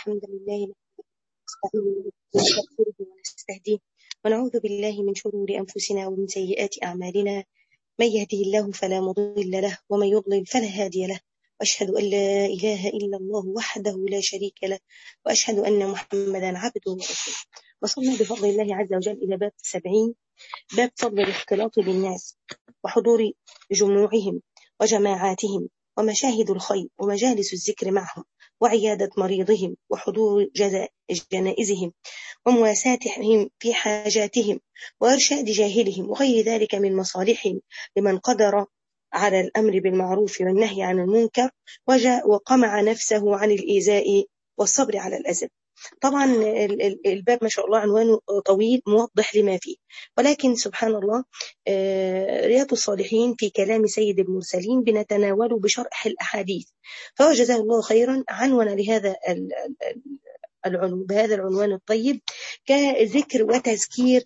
الحمد لله نستغفره ونستهديه ونعوذ بالله من شرور أنفسنا ومن سيئات أعمالنا من يهده الله فلا مضل له ومن يضلل فلا هادي له وأشهد أن لا إله إلا الله وحده لا شريك له وأشهد أن محمدا عبده ورسوله وصلنا بفضل الله عز وجل إلى باب السبعين باب فضل الاختلاط بالناس وحضور جموعهم وجماعاتهم ومشاهد الخير ومجالس الذكر معهم وعيادة مريضهم وحضور جنائزهم ومواساتهم في حاجاتهم وإرشاد جاهلهم وغير ذلك من مصالحهم لمن قدر على الأمر بالمعروف والنهي عن المنكر وجاء وقمع نفسه عن الإيذاء والصبر على الأذى طبعا الباب ما شاء الله عنوانه طويل موضح لما فيه ولكن سبحان الله رياض الصالحين في كلام سيد المرسلين بنتناوله بشرح الأحاديث فهو جزاه الله خيرا عنون لهذا العنوان بهذا العنوان الطيب كذكر وتذكير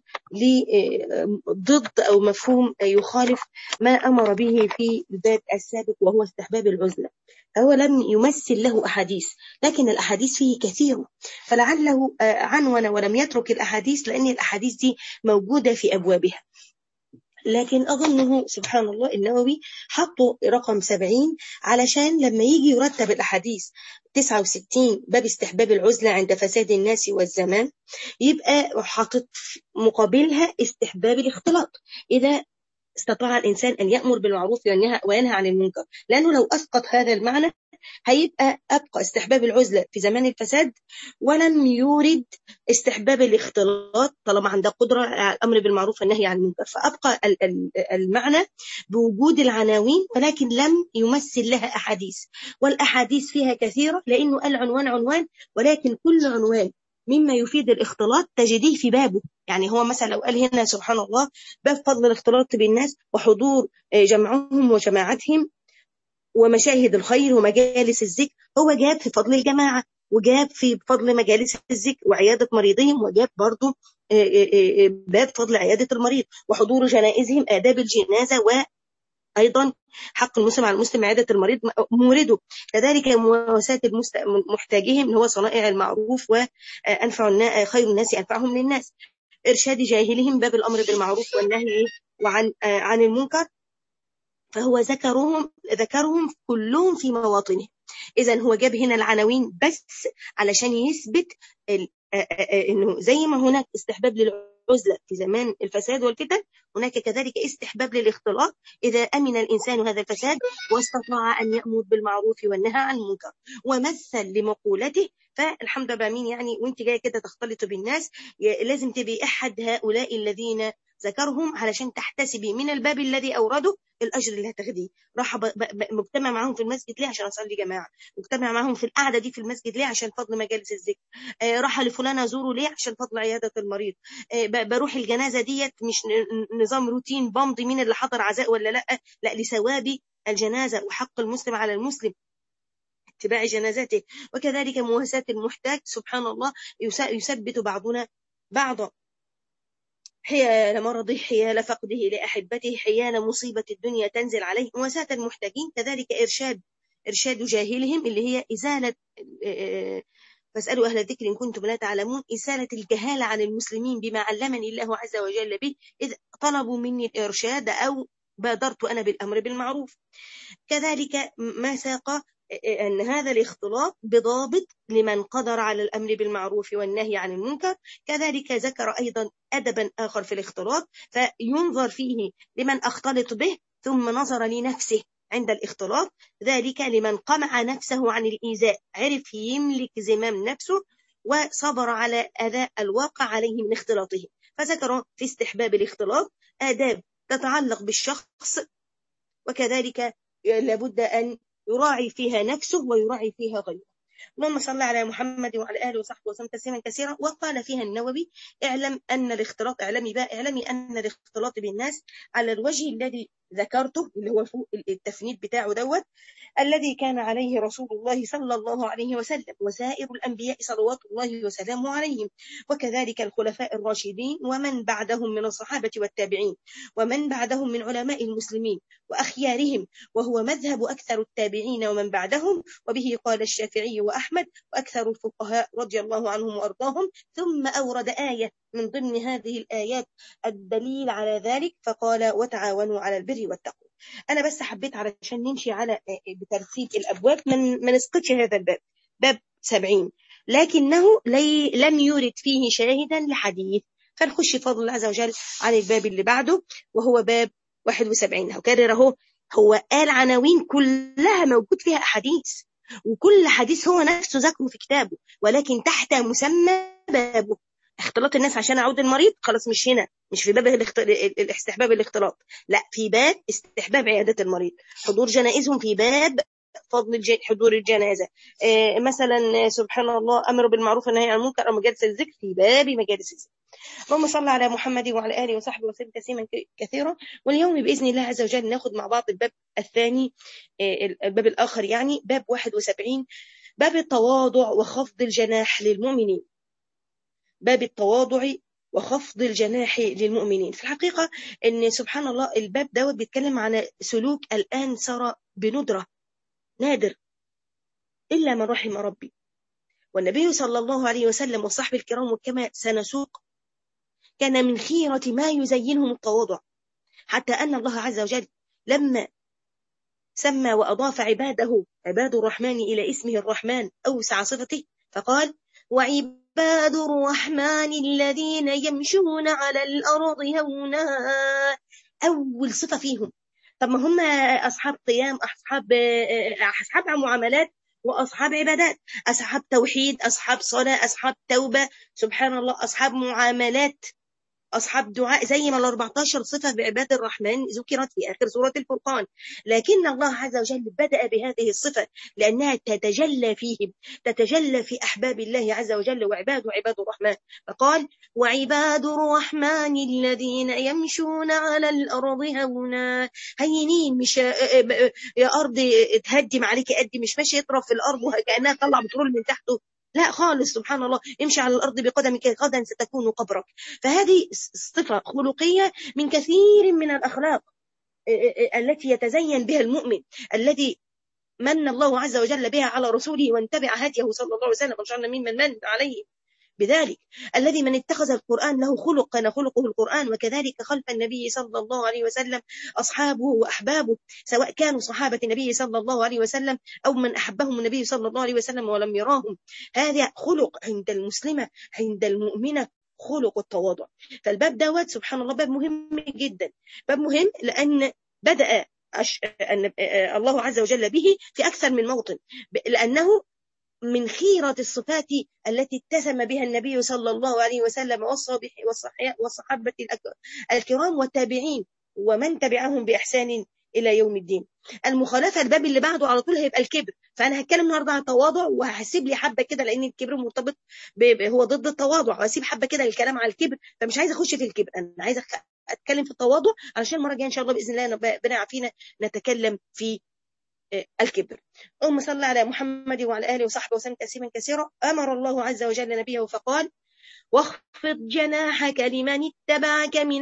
ضد أو مفهوم يخالف ما أمر به في الباب السابق وهو استحباب العزلة فهو لم يمثل له أحاديث لكن الأحاديث فيه كثيرة فلعله عنون ولم يترك الأحاديث لأن الأحاديث دي موجودة في أبوابها لكن أظنه سبحان الله النووي حطوا رقم 70 علشان لما يجي يرتب الأحاديث 69 باب استحباب العزلة عند فساد الناس والزمان يبقى حاطط مقابلها استحباب الاختلاط إذا استطاع الإنسان أن يأمر بالمعروف وينهى عن المنكر لأنه لو أسقط هذا المعنى هيبقى أبقى استحباب العزلة في زمان الفساد ولم يورد استحباب الاختلاط طالما عنده قدرة على الأمر بالمعروف والنهي عن المنكر فأبقى المعنى بوجود العناوين ولكن لم يمثل لها أحاديث والأحاديث فيها كثيرة لأنه العنوان عنوان ولكن كل عنوان مما يفيد الاختلاط تجديه في بابه يعني هو مثلا لو قال هنا سبحان الله باب فضل الاختلاط بالناس وحضور جمعهم وجماعتهم ومشاهد الخير ومجالس الذكر هو جاب في فضل الجماعة وجاب في فضل مجالس الذكر وعيادة مريضهم وجاب برضه باب فضل عيادة المريض وحضور جنائزهم آداب الجنازة و أيضا حق المسلم على المسلم عيادة المريض مورده كذلك مواساة محتاجهم هو صنائع المعروف وأنفع خير الناس أنفعهم للناس إرشاد جاهلهم باب الأمر بالمعروف والنهي وعن عن المنكر فهو ذكرهم ذكرهم كلهم في مواطنه إذا هو جاب هنا العناوين بس علشان يثبت إنه زي ما هناك استحباب للعزلة في زمان الفساد والفتن هناك كذلك استحباب للاختلاط إذا أمن الإنسان هذا الفساد واستطاع أن يأمر بالمعروف والنهى عن المنكر ومثل لمقولته فالحمد لله مين يعني وانت جايه كده تختلط بالناس لازم تبقي احد هؤلاء الذين ذكرهم علشان تحتسبي من الباب الذي أورده الأجر اللي هتاخديه راح مجتمع معاهم في المسجد ليه عشان أصلي جماعة مجتمع معاهم في القعدة دي في المسجد ليه عشان فضل مجالس الذكر آه راح لفلانة أزوره ليه عشان فضل عيادة المريض آه بروح الجنازة ديت مش نظام روتين بمضي مين اللي حضر عزاء ولا لا لا لثواب الجنازة وحق المسلم على المسلم اتباع جنازته وكذلك مواساة المحتاج سبحان الله يثبت بعضنا بعضا حيال مرضه حيال فقده لأحبته حيال مصيبة الدنيا تنزل عليه مواساة المحتاجين كذلك إرشاد إرشاد جاهلهم اللي هي إزالة فاسألوا أهل الذكر إن كنتم لا تعلمون إزالة الجهالة عن المسلمين بما علمني الله عز وجل به إذ طلبوا مني الإرشاد أو بادرت أنا بالأمر بالمعروف كذلك ما ساق أن هذا الاختلاط بضابط لمن قدر على الأمر بالمعروف والنهي عن المنكر كذلك ذكر أيضا أدبا آخر في الاختلاط فينظر فيه لمن أختلط به ثم نظر لنفسه عند الاختلاط ذلك لمن قمع نفسه عن الإيذاء عرف يملك زمام نفسه وصبر على أذى الواقع عليه من اختلاطه فذكر في استحباب الاختلاط آداب تتعلق بالشخص وكذلك لابد أن يراعي فيها نفسه ويراعي فيها غيره اللهم صل على محمد وعلى اله وصحبه وسلم تسليما كثيرا وقال فيها النووي اعلم ان الاختلاط اعلمي بقى اعلمي ان الاختلاط بالناس على الوجه الذي ذكرته اللي هو فوق التفنيد بتاعه دوت الذي كان عليه رسول الله صلى الله عليه وسلم وسائر الأنبياء صلوات الله وسلامه عليهم وكذلك الخلفاء الراشدين ومن بعدهم من الصحابة والتابعين ومن بعدهم من علماء المسلمين وأخيارهم وهو مذهب أكثر التابعين ومن بعدهم وبه قال الشافعي وأحمد وأكثر الفقهاء رضي الله عنهم وأرضاهم ثم أورد آية من ضمن هذه الآيات الدليل على ذلك فقال وتعاونوا على البر والتقوى أنا بس حبيت علشان نمشي على بترتيب الأبواب من ما نسقطش هذا الباب باب سبعين لكنه لي لم يرد فيه شاهدا لحديث فنخش فضل الله عز وجل على الباب اللي بعده وهو باب 71 هكرر اهو هو قال عناوين كلها موجود فيها أحاديث وكل حديث هو نفسه ذكره في كتابه ولكن تحت مسمى بابه اختلاط الناس عشان اعود المريض خلاص مش هنا مش في باب الاخت... الاستحباب الاختلاط لا في باب استحباب عياده المريض حضور جنائزهم في باب فضل الج... حضور الجنازه آه مثلا سبحان الله امر بالمعروف والنهي عن المنكر او مجالس الذكر في باب مجالس الذكر اللهم صل على محمد وعلى اله وصحبه وسلم تسليما كثيرا واليوم باذن الله عز وجل ناخذ مع بعض الباب الثاني آه الباب الاخر يعني باب 71 باب التواضع وخفض الجناح للمؤمنين باب التواضع وخفض الجناح للمؤمنين في الحقيقة ان سبحان الله الباب دوت بيتكلم عن سلوك الآن صار بندرة نادر إلا من رحم ربي والنبي صلى الله عليه وسلم وصحبه الكرام وكما سنسوق كان من خيرة ما يزينهم التواضع حتى أن الله عز وجل لما سمى وأضاف عباده عباد الرحمن إلى اسمه الرحمن أوسع صفته فقال وعباد الرحمن الذين يمشون على الأرض هونا أول صفة فيهم طب ما هم أصحاب قيام أصحاب أصحاب معاملات وأصحاب عبادات أصحاب توحيد أصحاب صلاة أصحاب توبة سبحان الله أصحاب معاملات أصحاب دعاء زي ما ال 14 صفة بعباد الرحمن ذكرت في آخر سورة الفرقان لكن الله عز وجل بدأ بهذه الصفة لأنها تتجلى فيهم تتجلى في أحباب الله عز وجل وعباده عباد الرحمن فقال وعباد الرحمن الذين يمشون على الأرض هونا هينين مش يا أرض تهدم عليك قد مش ماشي يطرف في الأرض وكأنها تطلع بترول من تحته لا خالص سبحان الله امشي على الأرض بقدمك غدا ستكون قبرك فهذه صفة خلقية من كثير من الأخلاق التي يتزين بها المؤمن الذي من الله عز وجل بها على رسوله وانتبع هديه صلى الله عليه وسلم وجعلنا ممن من عليه بذلك الذي من اتخذ القرآن له خلق كان خلقه القرآن وكذلك خلف النبي صلى الله عليه وسلم أصحابه وأحبابه سواء كانوا صحابة النبي صلى الله عليه وسلم أو من أحبهم النبي صلى الله عليه وسلم ولم يراهم هذا خلق عند المسلمة عند المؤمنة خلق التواضع فالباب دوت سبحان الله باب مهم جدا باب مهم لأن بدأ الله عز وجل به في أكثر من موطن لأنه من خيرة الصفات التي اتسم بها النبي صلى الله عليه وسلم والصحابة الكرام والتابعين ومن تبعهم بإحسان إلى يوم الدين المخالفة الباب اللي بعده على طول هيبقى الكبر فأنا هتكلم النهارده عن التواضع وهسيب لي حبة كده لأن الكبر مرتبط هو ضد التواضع وهسيب حبة كده الكلام على الكبر فمش عايزة أخش في الكبر أنا عايزة أتكلم في التواضع علشان المرة الجاية إن شاء الله بإذن الله ربنا يعافينا نتكلم في الكبر اللهم صل على محمد وعلى آله وصحبه وسلم تسليما كثيرا أمر الله عز وجل نبيه فقال واخفض جناحك لمن اتبعك من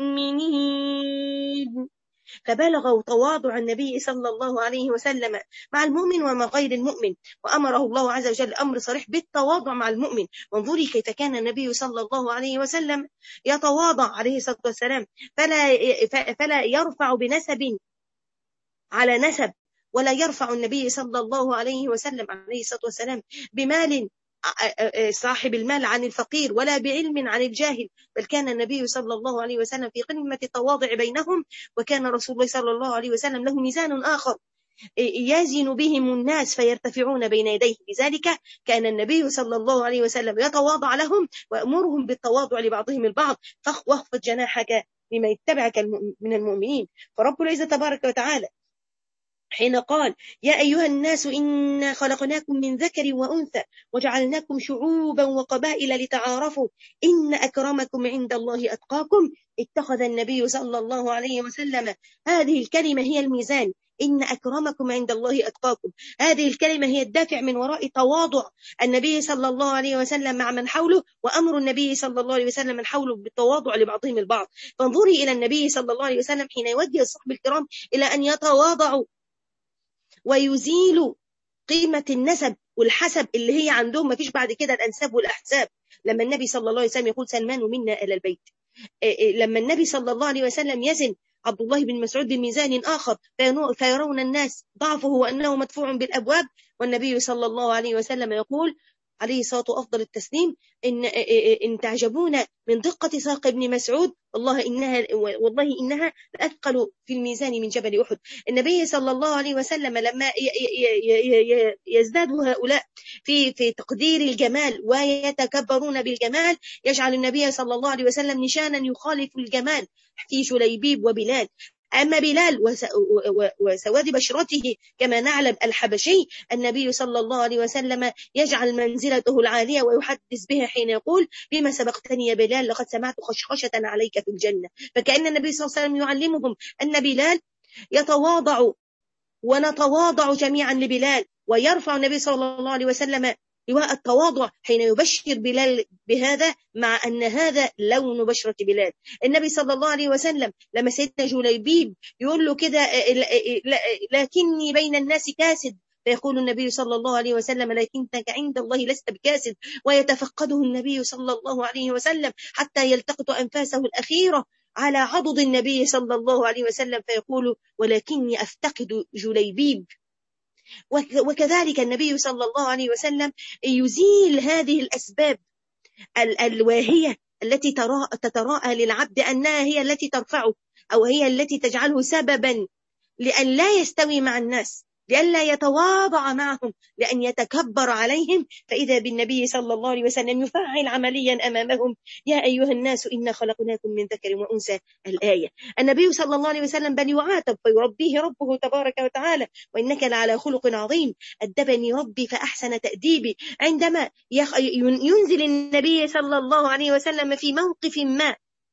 المؤمنين فبلغوا تواضع النبي صلى الله عليه وسلم مع المؤمن ومع غير المؤمن وأمره الله عز وجل أمر صريح بالتواضع مع المؤمن وانظري كيف كان النبي صلى الله عليه وسلم يتواضع عليه الصلاة والسلام فلا, فلا يرفع بنسب على نسب ولا يرفع النبي صلى الله عليه وسلم عليه الصلاة والسلام بمال صاحب المال عن الفقير ولا بعلم عن الجاهل بل كان النبي صلى الله عليه وسلم في قمة التواضع بينهم وكان رسول الله صلى الله عليه وسلم له ميزان آخر يزن بهم الناس فيرتفعون بين يديه لذلك كان النبي صلى الله عليه وسلم يتواضع لهم وأمرهم بالتواضع لبعضهم البعض واخفض جناحك لمن يتبعك من المؤمنين فرب العزة تبارك وتعالى حين قال يا أيها الناس إنا خلقناكم من ذكر وأنثى وجعلناكم شعوبا وقبائل لتعارفوا إن أكرمكم عند الله أتقاكم اتخذ النبي صلى الله عليه وسلم هذه الكلمة هي الميزان إن أكرمكم عند الله أتقاكم هذه الكلمة هي الدافع من وراء تواضع النبي صلى الله عليه وسلم مع من حوله وأمر النبي صلى الله عليه وسلم من حوله بالتواضع لبعضهم البعض فانظري إلى النبي صلى الله عليه وسلم حين يوجه الصحب الكرام إلى أن يتواضعوا ويزيل قيمة النسب والحسب اللي هي عندهم ما فيش بعد كده الأنساب والأحساب لما النبي صلى الله عليه وسلم يقول سلمان منا إلى البيت لما النبي صلى الله عليه وسلم يزن عبد الله بن مسعود بميزان آخر فيرون الناس ضعفه وأنه مدفوع بالأبواب والنبي صلى الله عليه وسلم يقول عليه الصلاة أفضل التسليم إن, إن تعجبون من دقة ساق ابن مسعود والله إنها, والله إنها أثقل في الميزان من جبل أحد النبي صلى الله عليه وسلم لما يزداد هؤلاء في, في تقدير الجمال ويتكبرون بالجمال يجعل النبي صلى الله عليه وسلم نشانا يخالف الجمال في جليبيب وبلال أما بلال وسواد بشرته كما نعلم الحبشي النبي صلى الله عليه وسلم يجعل منزلته العالية ويحدث بها حين يقول بما سبقتني يا بلال لقد سمعت خشخشة عليك في الجنة فكأن النبي صلى الله عليه وسلم يعلمهم أن بلال يتواضع ونتواضع جميعا لبلال ويرفع النبي صلى الله عليه وسلم لواء التواضع حين يبشر بلال بهذا مع أن هذا لون بشرة بلال النبي صلى الله عليه وسلم لما سيدنا جليبيب يقول له كده لكني بين الناس كاسد فيقول النبي صلى الله عليه وسلم لكنك عند الله لست بكاسد ويتفقده النبي صلى الله عليه وسلم حتى يلتقط أنفاسه الأخيرة على عضد النبي صلى الله عليه وسلم فيقول ولكني أفتقد جليبيب وكذلك النبي صلى الله عليه وسلم يزيل هذه الأسباب الواهية التي تتراءى للعبد أنها هي التي ترفعه أو هي التي تجعله سببا لأن لا يستوي مع الناس لئلا يتواضع معهم لأن يتكبر عليهم فإذا بالنبي صلى الله عليه وسلم يفعل عمليا أمامهم يا أيها الناس إنا خلقناكم من ذكر وأنثى الآية النبي صلى الله عليه وسلم بل يعاتب فيربيه ربه تبارك وتعالى وإنك لعلى خلق عظيم أدبني ربي فأحسن تأديبي عندما ينزل النبي صلى الله عليه وسلم في موقف ما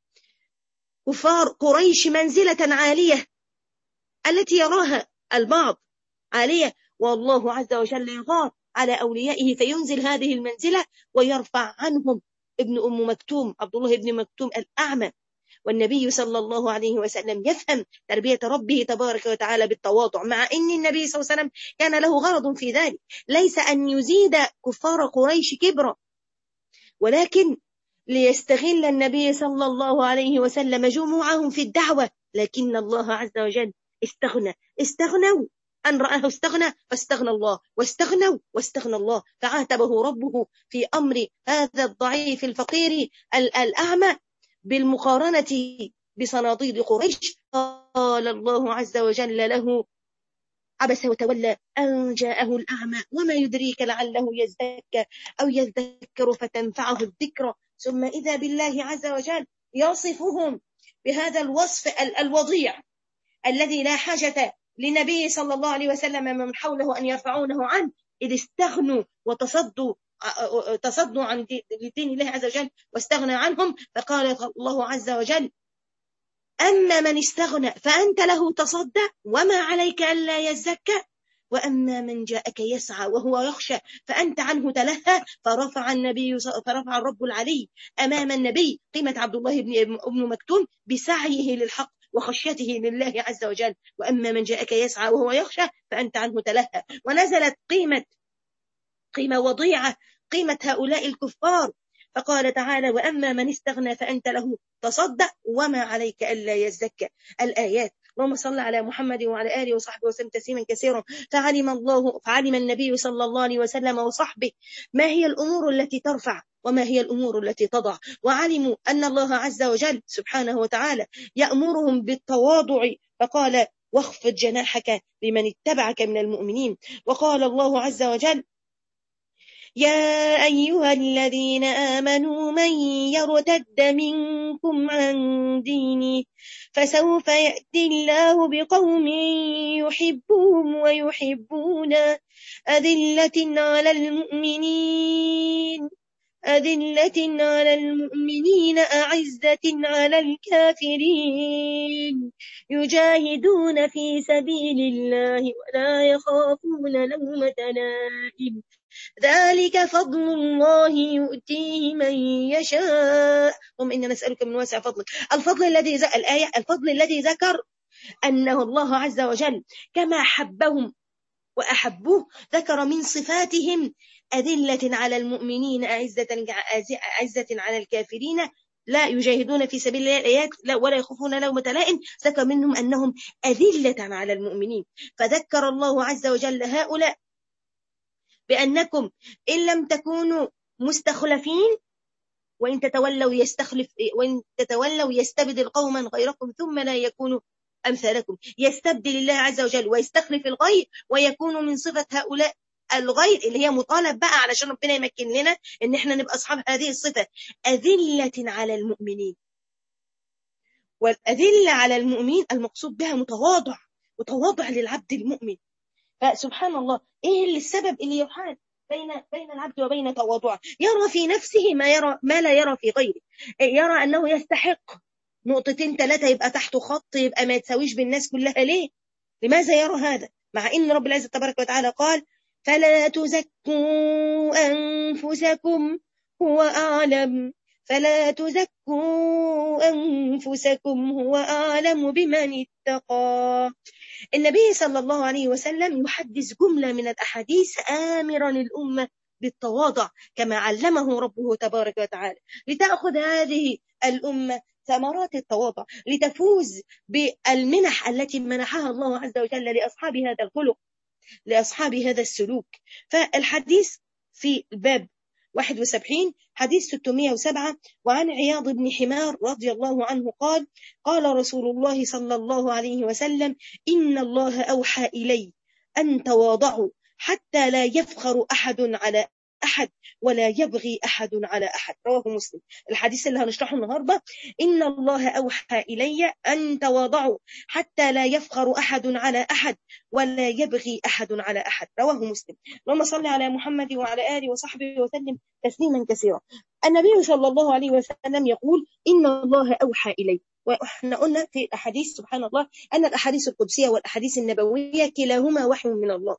كفار قريش منزلة عالية التي يراها البعض عالية والله عز وجل يغار على أوليائه فينزل هذه المنزلة ويرفع عنهم ابن أم مكتوم عبد الله ابن مكتوم الأعمى والنبي صلى الله عليه وسلم يفهم تربية ربه تبارك وتعالى بالتواضع مع أن النبي صلى الله عليه وسلم كان له غرض في ذلك ليس أن يزيد كفار قريش كبرا ولكن ليستغل النبي صلى الله عليه وسلم جموعهم في الدعوة لكن الله عز وجل استغنى استغنوا أن رآه استغنى فاستغنى الله واستغنوا واستغنى الله فعاتبه ربه في أمر هذا الضعيف الفقير الأعمى بالمقارنة بصناديد قريش قال الله عز وجل له عبس وتولى أن جاءه الأعمى وما يدريك لعله يزكى أو يذكر فتنفعه الذكرى ثم إذا بالله عز وجل يصفهم بهذا الوصف الوضيع الذي لا حاجة لنبي صلى الله عليه وسلم من حوله أن يرفعونه عنه إذ استغنوا وتصدوا تصدوا عن دين الله عز وجل واستغنى عنهم فقال الله عز وجل أما من استغنى فأنت له تصدى وما عليك ألا يزكى وأما من جاءك يسعى وهو يخشى فأنت عنه تلهى فرفع النبي فرفع الرب العلي أمام النبي قيمة عبد الله بن ابن مكتوم بسعيه للحق وخشيته لله عز وجل وأما من جاءك يسعى وهو يخشى فأنت عنه تلهى ونزلت قيمة قيمة وضيعة قيمة هؤلاء الكفار فقال تعالى وأما من استغنى فأنت له تصدق وما عليك ألا يزكى الآيات اللهم صل على محمد وعلى آله وصحبه وسلم تسليما كثيرا فعلم الله فعلم النبي صلى الله عليه وسلم وصحبه ما هي الأمور التي ترفع وما هي الأمور التي تضع وعلموا أن الله عز وجل سبحانه وتعالى يأمرهم بالتواضع فقال واخفض جناحك لمن اتبعك من المؤمنين وقال الله عز وجل يا أيها الذين آمنوا من يرتد منكم عن ديني فسوف يأتي الله بقوم يحبهم ويحبون أذلة على المؤمنين أذلة على المؤمنين أعزة على الكافرين يجاهدون في سبيل الله ولا يخافون لومة لائم ذلك فضل الله يؤتيه من يشاء اللهم إنا نسألك من واسع فضلك الفضل الذي الآية الفضل الذي ذكر أنه الله عز وجل كما حبهم وأحبوه ذكر من صفاتهم أذلة على المؤمنين أعزة أعزة على الكافرين لا يجاهدون في سبيل الله الآيات لا ولا يخافون لومة لائم ذكر منهم أنهم أذلة على المؤمنين فذكر الله عز وجل هؤلاء بأنكم إن لم تكونوا مستخلفين وإن تتولوا يستخلف وإن تتولوا يستبدل قوما غيركم ثم لا يكونوا أمثالكم يستبدل الله عز وجل ويستخلف الغير ويكون من صفة هؤلاء الغير اللي هي مطالب بقى علشان ربنا يمكن لنا ان احنا نبقى اصحاب هذه الصفه اذله على المؤمنين والاذله على المؤمنين المقصود بها متواضع متواضع للعبد المؤمن فسبحان الله ايه اللي السبب اللي يحال بين بين العبد وبين تواضعه يرى في نفسه ما يرى ما لا يرى في غيره يرى انه يستحق نقطتين ثلاثه يبقى تحته خط يبقى ما يتساويش بالناس كلها ليه لماذا يرى هذا مع ان رب العزه تبارك وتعالى قال فلا تزكوا أنفسكم هو أعلم فلا تزكوا أنفسكم هو أعلم بمن اتقى النبي صلى الله عليه وسلم يحدث جملة من الأحاديث آمرا الأمة بالتواضع كما علمه ربه تبارك وتعالى لتأخذ هذه الأمة ثمرات التواضع لتفوز بالمنح التي منحها الله عز وجل لأصحاب هذا الخلق لأصحاب هذا السلوك فالحديث في الباب 71 حديث 607 وعن عياض بن حمار رضي الله عنه قال قال رسول الله صلى الله عليه وسلم إن الله أوحى إلي أن تواضعوا حتى لا يفخر أحد على أحد ولا يبغي أحد على أحد رواه مسلم الحديث اللي هنشرحه النهاردة إن الله أوحى إلي أن تواضعوا حتى لا يفخر أحد على أحد ولا يبغي أحد على أحد رواه مسلم اللهم صل على محمد وعلى آله وصحبه وسلم تسليما كثيرا النبي صلى الله عليه وسلم يقول إن الله أوحى إلي واحنا قلنا في الأحاديث سبحان الله أن الأحاديث القدسية والأحاديث النبوية كلاهما وحي من الله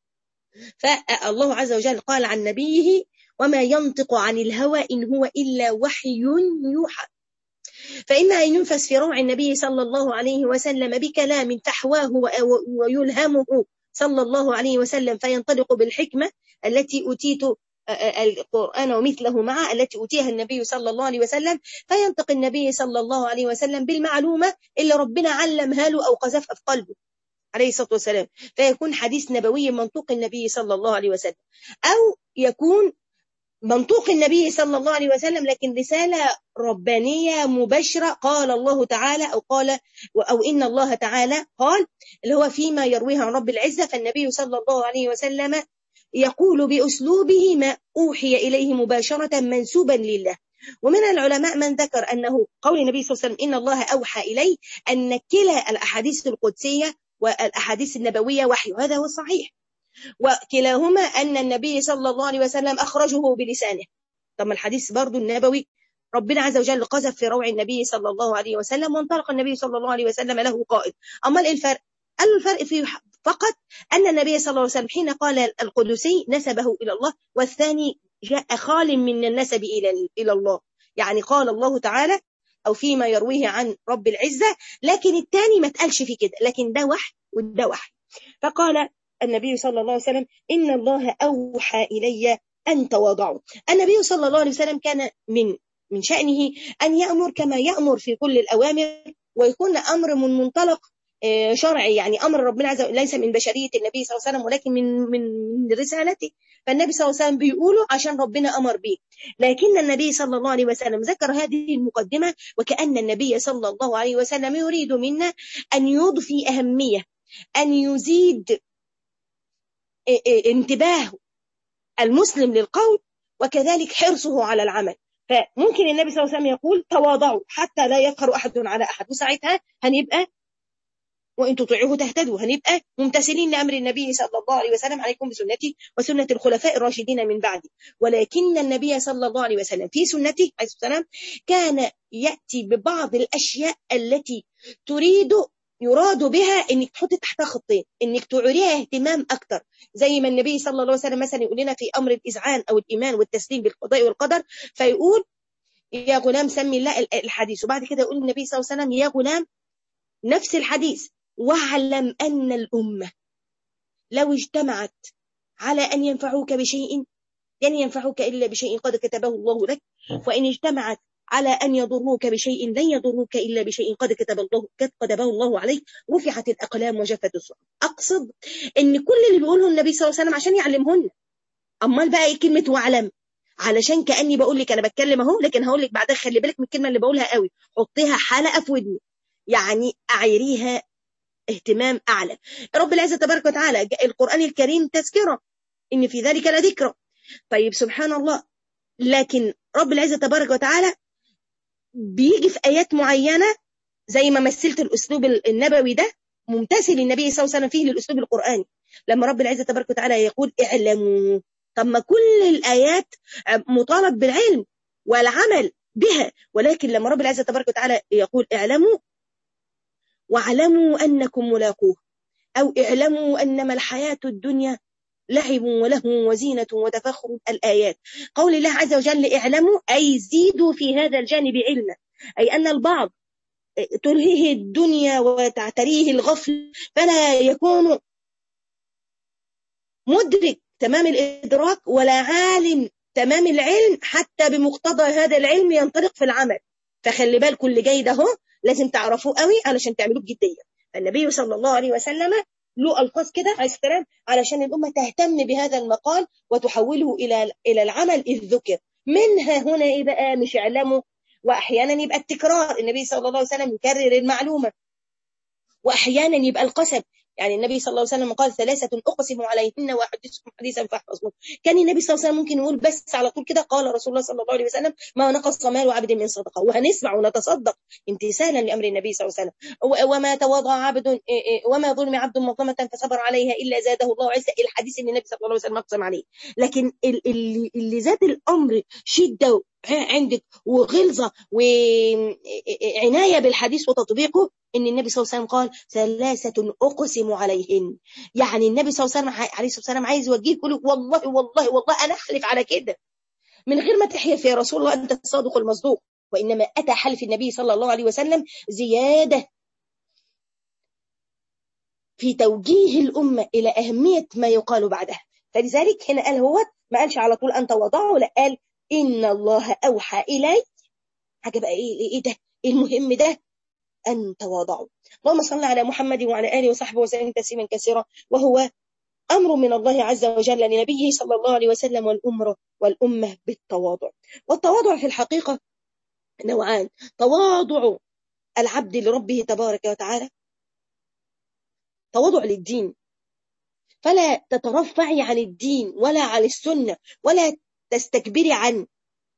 فالله عز وجل قال عن نبيه وما ينطق عن الهوى إن هو إلا وحي يوحى فإما أن ينفس في روع النبي صلى الله عليه وسلم بكلام تحواه ويلهمه صلى الله عليه وسلم فينطلق بالحكمة التي أتيت القرآن ومثله معه التي أوتيها النبي صلى الله عليه وسلم فينطق النبي صلى الله عليه وسلم بالمعلومة اللي ربنا علمها له أو قذفها في قلبه عليه الصلاة والسلام فيكون حديث نبوي منطوق النبي صلى الله عليه وسلم أو يكون منطوق النبي صلى الله عليه وسلم لكن رسالة ربانية مباشرة قال الله تعالى أو قال أو إن الله تعالى قال اللي هو فيما يرويه عن رب العزة فالنبي صلى الله عليه وسلم يقول بأسلوبه ما أوحي إليه مباشرة منسوبا لله ومن العلماء من ذكر أنه قول النبي صلى الله عليه وسلم إن الله أوحى إلي أن كلا الأحاديث القدسية والأحاديث النبوية وحي هذا هو الصحيح وكلاهما أن النبي صلى الله عليه وسلم أخرجه بلسانه طب الحديث برضو النبوي ربنا عز وجل قذف في روع النبي صلى الله عليه وسلم وانطلق النبي صلى الله عليه وسلم له قائد أما إيه الفرق قال الفرق فيه فقط أن النبي صلى الله عليه وسلم حين قال القدسي نسبه إلى الله والثاني جاء خال من النسب إلى إلى الله يعني قال الله تعالى أو فيما يرويه عن رب العزة لكن الثاني ما تقالش في كده لكن ده وحي وده وحي فقال النبي صلى الله عليه وسلم إن الله أوحى إلي أن تواضعوا النبي صلى الله عليه وسلم كان من من شأنه أن يأمر كما يأمر في كل الأوامر ويكون أمر من منطلق شرعي يعني امر ربنا عز وجل ليس من بشريه النبي صلى الله عليه وسلم ولكن من من من رسالته فالنبي صلى الله عليه وسلم بيقوله عشان ربنا امر به لكن النبي صلى الله عليه وسلم ذكر هذه المقدمه وكان النبي صلى الله عليه وسلم يريد منا ان يضفي اهميه ان يزيد انتباه المسلم للقول وكذلك حرصه على العمل فممكن النبي صلى الله عليه وسلم يقول تواضعوا حتى لا يفخر احد على احد وساعتها هنبقى وإن تطيعوه تهتدوا هنبقى ممتثلين لأمر النبي صلى الله عليه وسلم عليكم بسنتي وسنة الخلفاء الراشدين من بعدي ولكن النبي صلى الله عليه وسلم في سنته عليه السلام كان يأتي ببعض الأشياء التي تريد يراد بها انك تحطي تحتها خطين انك تعريها اهتمام اكتر زي ما النبي صلى الله عليه وسلم مثلا يقول لنا في امر الاذعان او الايمان والتسليم بالقضاء والقدر فيقول يا غلام سمي الله الحديث وبعد كده يقول النبي صلى الله عليه وسلم يا غلام نفس الحديث واعلم أن الأمة لو اجتمعت على أن ينفعوك بشيء لن ينفعوك إلا بشيء قد كتبه الله لك وإن اجتمعت على أن يضروك بشيء لن يضروك إلا بشيء قد كتب الله قد كتبه الله عليك رفعت الأقلام وجفت الصحف أقصد إن كل اللي بيقوله النبي صلى الله عليه وسلم عشان يعلمهن أمال بقى إيه كلمة واعلم علشان كأني بقول لك أنا بتكلم أهو لكن هقول لك بعدها خلي بالك من الكلمة اللي بقولها قوي حطيها حلقة في ودني يعني أعيريها اهتمام أعلى رب العزة تبارك وتعالى القرآن الكريم تذكرة إن في ذلك لذكرى طيب سبحان الله لكن رب العزة تبارك وتعالى بيجي في آيات معينة زي ما مثلت الأسلوب النبوي ده ممتثل النبي صلى الله عليه وسلم فيه للأسلوب القرآني لما رب العزة تبارك وتعالى يقول اعلموا طب ما كل الآيات مطالب بالعلم والعمل بها ولكن لما رب العزة تبارك وتعالى يقول اعلموا واعلموا أنكم ملاقوه أو اعلموا أنما الحياة الدنيا لعب ولهو وزينة وتفخر الآيات قول الله عز وجل اعلموا أي زيدوا في هذا الجانب علما أي أن البعض تلهيه الدنيا وتعتريه الغفل فلا يكون مدرك تمام الإدراك ولا عالم تمام العلم حتى بمقتضى هذا العلم ينطلق في العمل فخلي بالكم اللي جاي ده اهو لازم تعرفوه قوي علشان تعملوه بجديه النبي صلى الله عليه وسلم له الفاظ كده عليه السلام علشان الامه تهتم بهذا المقال وتحوله الى الى العمل اذ ذكر منها هنا ايه بقى مش اعلموا واحيانا يبقى التكرار النبي صلى الله عليه وسلم يكرر المعلومه واحيانا يبقى القسم يعني النبي صلى الله عليه وسلم قال ثلاثة أقسم عليهن وأحدثكم حديثا فاحفظوه كان النبي صلى الله عليه وسلم ممكن يقول بس على طول كده قال رسول الله صلى الله عليه وسلم ما نقص مال عبد من صدقة وهنسمع ونتصدق امتثالا لأمر النبي صلى الله عليه وسلم وما تواضع عبد وما ظلم عبد مظلمة فصبر عليها إلا زاده الله عزة الحديث اللي النبي صلى الله عليه وسلم أقسم عليه لكن اللي, اللي زاد الأمر شدة عندك وغلظة وعناية بالحديث وتطبيقه ان النبي صلى الله عليه وسلم قال ثلاثة اقسم عليهن يعني النبي صلى الله عليه وسلم عليه الصلاة والسلام عايز يوجيه يقول والله والله والله انا احلف على كده من غير ما تحلف يا رسول الله انت الصادق المصدوق وانما اتى حلف النبي صلى الله عليه وسلم زيادة في توجيه الأمة إلى أهمية ما يقال بعدها فلذلك هنا قال هو ما قالش على طول أنت وضعه لا قال إن الله أوحى إلي حاجة بقى إيه, إيه ده إيه المهم ده أن تواضعوا اللهم صل على محمد وعلى آله وصحبه وسلم تسليما كثيرا وهو أمر من الله عز وجل لنبيه صلى الله عليه وسلم والأمة والأمة بالتواضع والتواضع في الحقيقة نوعان تواضع العبد لربه تبارك وتعالى تواضع للدين فلا تترفعي عن الدين ولا عن السنة ولا تستكبري عن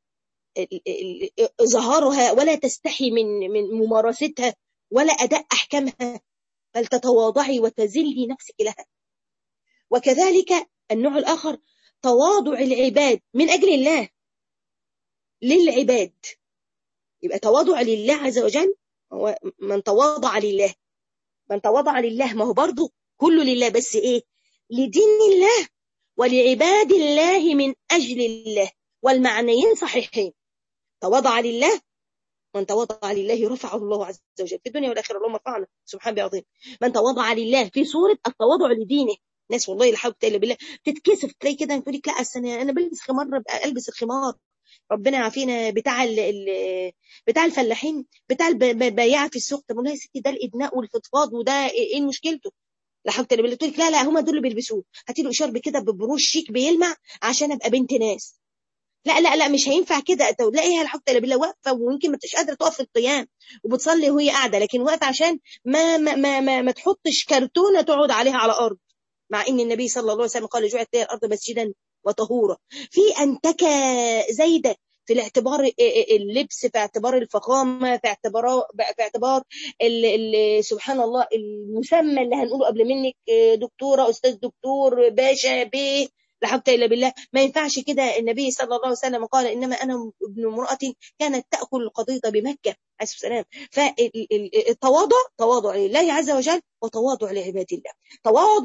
ظهارها ولا تستحي من من ممارستها ولا أداء أحكامها بل تتواضعي وتذلي نفسك لها وكذلك النوع الآخر تواضع العباد من أجل الله للعباد يبقى تواضع لله عز وجل هو من تواضع لله من تواضع لله ما هو برضه كله لله بس إيه لدين الله ولعباد الله من أجل الله والمعنيين صحيحين تواضع لله من تواضع لله رفعه الله عز وجل في الدنيا والآخرة اللهم رفعنا سبحان بعظيم من تواضع لله في صورة التواضع لدينه ناس والله لا حول ولا بالله تتكسف تلاقي كده تقول لك لا انا انا بلبس خمار البس الخمار ربنا يعافينا بتاع ال ال بتاع الفلاحين بتاع البياعه في السوق طب يا ستي ده الادناء والفضفاض وده ايه مشكلته لا حول ولا بالله تقول لك لا لا هم دول اللي بيلبسوه هاتي له اشاره كده ببروش شيك بيلمع عشان ابقى بنت ناس لا لا لا مش هينفع كده تلاقيها الحمد لله بالله واقفه ويمكن ما تبقاش قادره تقف في القيام وبتصلي وهي قاعده لكن واقفه عشان ما ما ما, ما, ما تحطش كرتونه تقعد عليها على الارض مع ان النبي صلى الله عليه وسلم قال جعلت لي الارض مسجدا وطهورا في انتكه زايده في الاعتبار اللبس في اعتبار الفخامه في اعتبار في اعتبار ال ال سبحان الله المسمى اللي هنقوله قبل منك دكتوره استاذ دكتور باشا بيه لا حول الا بالله ما ينفعش كده النبي صلى الله عليه وسلم قال انما انا ابن امراه كانت تاكل القضيض بمكه عليه السلام فالتواضع تواضع لله عز وجل وتواضع لعباد الله تواضع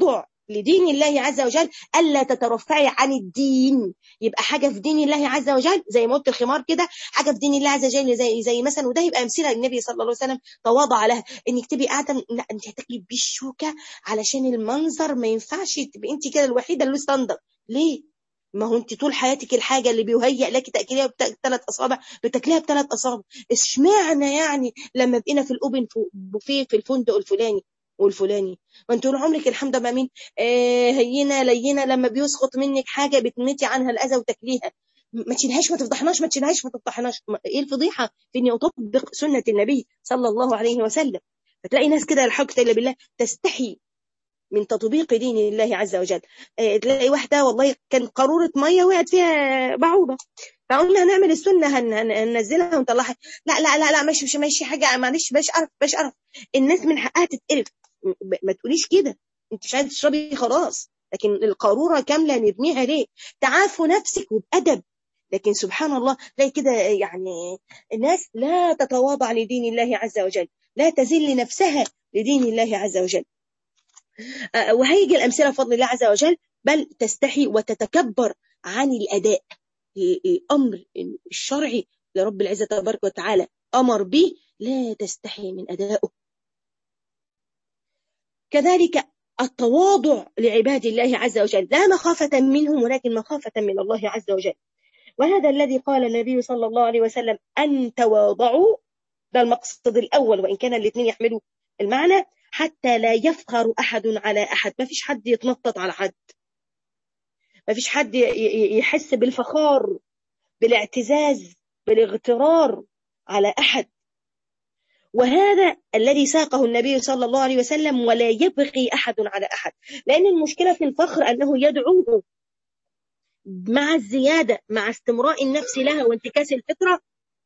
لدين الله عز وجل الا تترفعي عن الدين يبقى حاجه في دين الله عز وجل زي ما قلت الخمار كده حاجه في دين الله عز وجل زي زي مثلا وده يبقى امثله النبي صلى الله عليه وسلم تواضع لها انك تبقي قاعده لا انت هتاكلي بالشوكه علشان المنظر ما ينفعش تبقي انت كده الوحيده اللي ستاندر ليه ما هو انت طول حياتك الحاجه اللي بيهيأ لك تاكليها بثلاث اصابع بتاكليها بثلاث اصابع اشمعنى يعني لما بقينا في الاوبن بوفيه في الفندق الفلاني والفلاني ما انت طول عمرك الحمد لله مين آه هينه لينه لما بيسقط منك حاجه بتمتي عنها الاذى وتاكليها ما تشيلهاش ما تفضحناش ما تشيلهاش ما تفضحناش ايه الفضيحه في اني اطبق سنه النبي صلى الله عليه وسلم فتلاقي ناس كده الحق الا بالله تستحي من تطبيق دين الله عز وجل آه تلاقي واحده والله كان قاروره ميه وقعت فيها بعوضه فقلنا هنعمل السنه هن... هننزلها ونطلعها لا لا لا لا ماشي مش ماشي حاجه معلش باش اعرف باش اعرف الناس من حقها تتقرف ما تقوليش كده انت مش عايزه تشربي خلاص لكن القاروره كامله نرميها ليه تعافوا نفسك وبادب لكن سبحان الله تلاقي كده يعني الناس لا تتواضع لدين الله عز وجل لا تذل نفسها لدين الله عز وجل وهيجي الامثله بفضل الله عز وجل بل تستحي وتتكبر عن الاداء الامر الشرعي لرب العزه تبارك وتعالى امر به لا تستحي من ادائه كذلك التواضع لعباد الله عز وجل لا مخافة منهم ولكن مخافة من الله عز وجل وهذا الذي قال النبي صلى الله عليه وسلم أن تواضعوا ده المقصد الأول وإن كان الاثنين يحملوا المعنى حتى لا يفخر أحد على أحد ما فيش حد يتنطط على حد ما فيش حد يحس بالفخار بالاعتزاز بالاغترار على أحد وهذا الذي ساقه النبي صلى الله عليه وسلم ولا يبغي أحد على أحد لأن المشكلة في الفخر أنه يدعوه مع الزيادة مع استمراء النفس لها وانتكاس الفطرة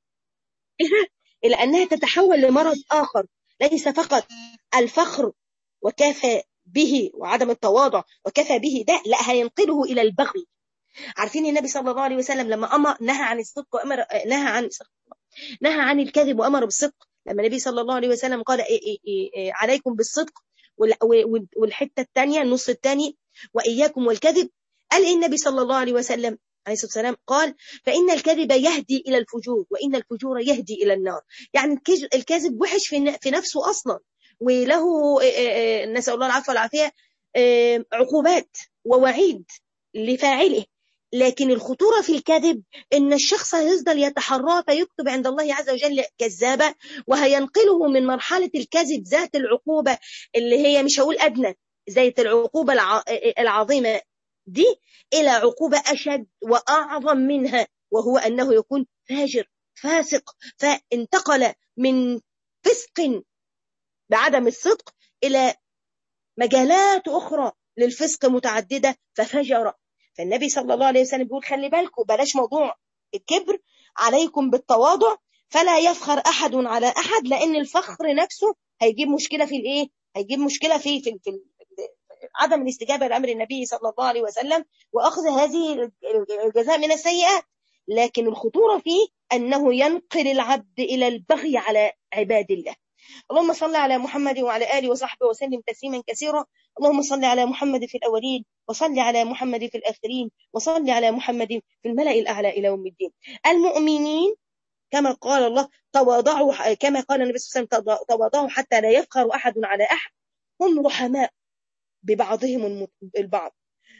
إلى أنها تتحول لمرض آخر ليس فقط الفخر وكفى به وعدم التواضع وكفى به ده لا هينقله إلى البغي عارفين النبي صلى الله عليه وسلم لما أمر نهى عن الصدق وأمر نهى عن نهى عن الكذب وأمر بالصدق لما النبي صلى الله عليه وسلم قال إيه إيه إيه عليكم بالصدق والحتة الثانية النص الثاني وإياكم والكذب قال إيه النبي صلى الله عليه وسلم عليه الصلاة والسلام قال فإن الكذب يهدي إلى الفجور وإن الفجور يهدي إلى النار يعني الكذب وحش في نفسه أصلا وله نسأل الله العفو والعافية عقوبات ووعيد لفاعله لكن الخطورة في الكذب إن الشخص هيفضل يتحرى فيكتب عند الله عز وجل كذابة وهينقله من مرحلة الكذب ذات العقوبة اللي هي مش هقول أدنى ذات العقوبة العظيمة دي إلى عقوبة أشد وأعظم منها وهو أنه يكون فاجر فاسق فانتقل من فسق بعدم الصدق إلى مجالات أخرى للفسق متعددة ففجر فالنبي صلى الله عليه وسلم بيقول خلي بالكم بلاش موضوع الكبر عليكم بالتواضع فلا يفخر أحد على أحد لأن الفخر نفسه هيجيب مشكلة في الإيه؟ هيجيب مشكلة في في, في عدم الاستجابة لأمر النبي صلى الله عليه وسلم وأخذ هذه الجزاء من السيئات لكن الخطورة فيه أنه ينقل العبد إلى البغي على عباد الله اللهم صل على محمد وعلى آله وصحبه وسلم تسليما كثيرا اللهم صل على محمد في الأولين وصل على محمد في الآخرين وصل على محمد في الملأ الأعلى إلى يوم الدين المؤمنين كما قال الله تواضعوا كما قال النبي صلى الله عليه وسلم تواضعوا حتى لا يفخر أحد على أحد هم رحماء ببعضهم البعض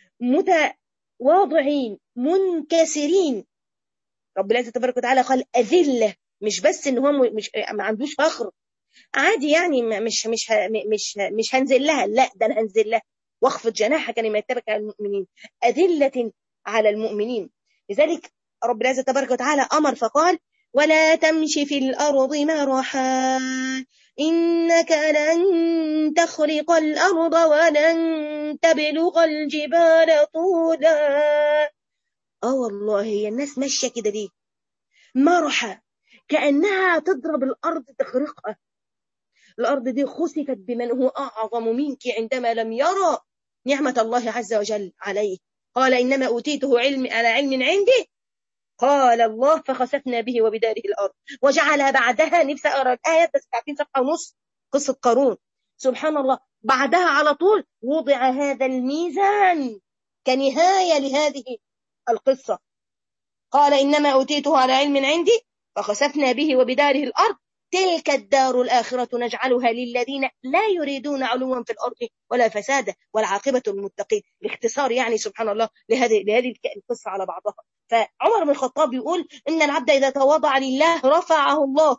متواضعين منكسرين رب العزة تبارك وتعالى قال أذلة مش بس إن هو مش ما عندوش فخر عادي يعني مش مش مش مش هنزل لها لا ده انا هنزل لها واخفض جناحك لما يتبعك على المؤمنين أذلة على المؤمنين لذلك رب العزة تبارك وتعالى أمر فقال ولا تمشي في الأرض مرحا إنك لن تخرق الأرض ولن تبلغ الجبال طولا اه والله هي الناس ماشية كده دي مرحا كأنها تضرب الأرض تخرقها الأرض دي خسفت بمن هو أعظم منك عندما لم يرى نعمة الله عز وجل عليه قال إنما أوتيته علم على علم عندي قال الله فخسفنا به وبداره الأرض وجعل بعدها نفسي أقرأ الآية بس عارفين صفحة ونص قصة قارون سبحان الله بعدها على طول وضع هذا الميزان كنهاية لهذه القصة قال إنما أوتيته على علم عندي فخسفنا به وبداره الأرض تلك الدار الآخرة نجعلها للذين لا يريدون علوا في الأرض ولا فسادا والعاقبة للمتقين باختصار يعني سبحان الله لهذه لهذه القصة على بعضها فعمر بن الخطاب يقول إن العبد إذا تواضع لله رفعه الله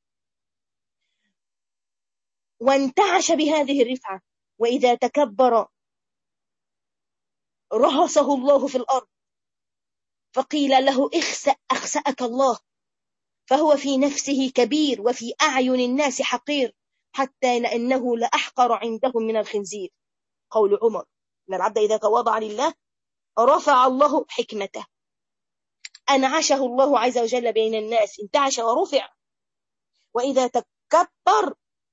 وانتعش بهذه الرفعة وإذا تكبر رهصه الله في الأرض فقيل له اخسأ أخسأك الله فهو في نفسه كبير وفي أعين الناس حقير حتى لأنه لأحقر عندهم من الخنزير قول عمر إن العبد إذا تواضع لله رفع الله حكمته أنعشه الله عز وجل بين الناس انتعش ورفع وإذا تكبر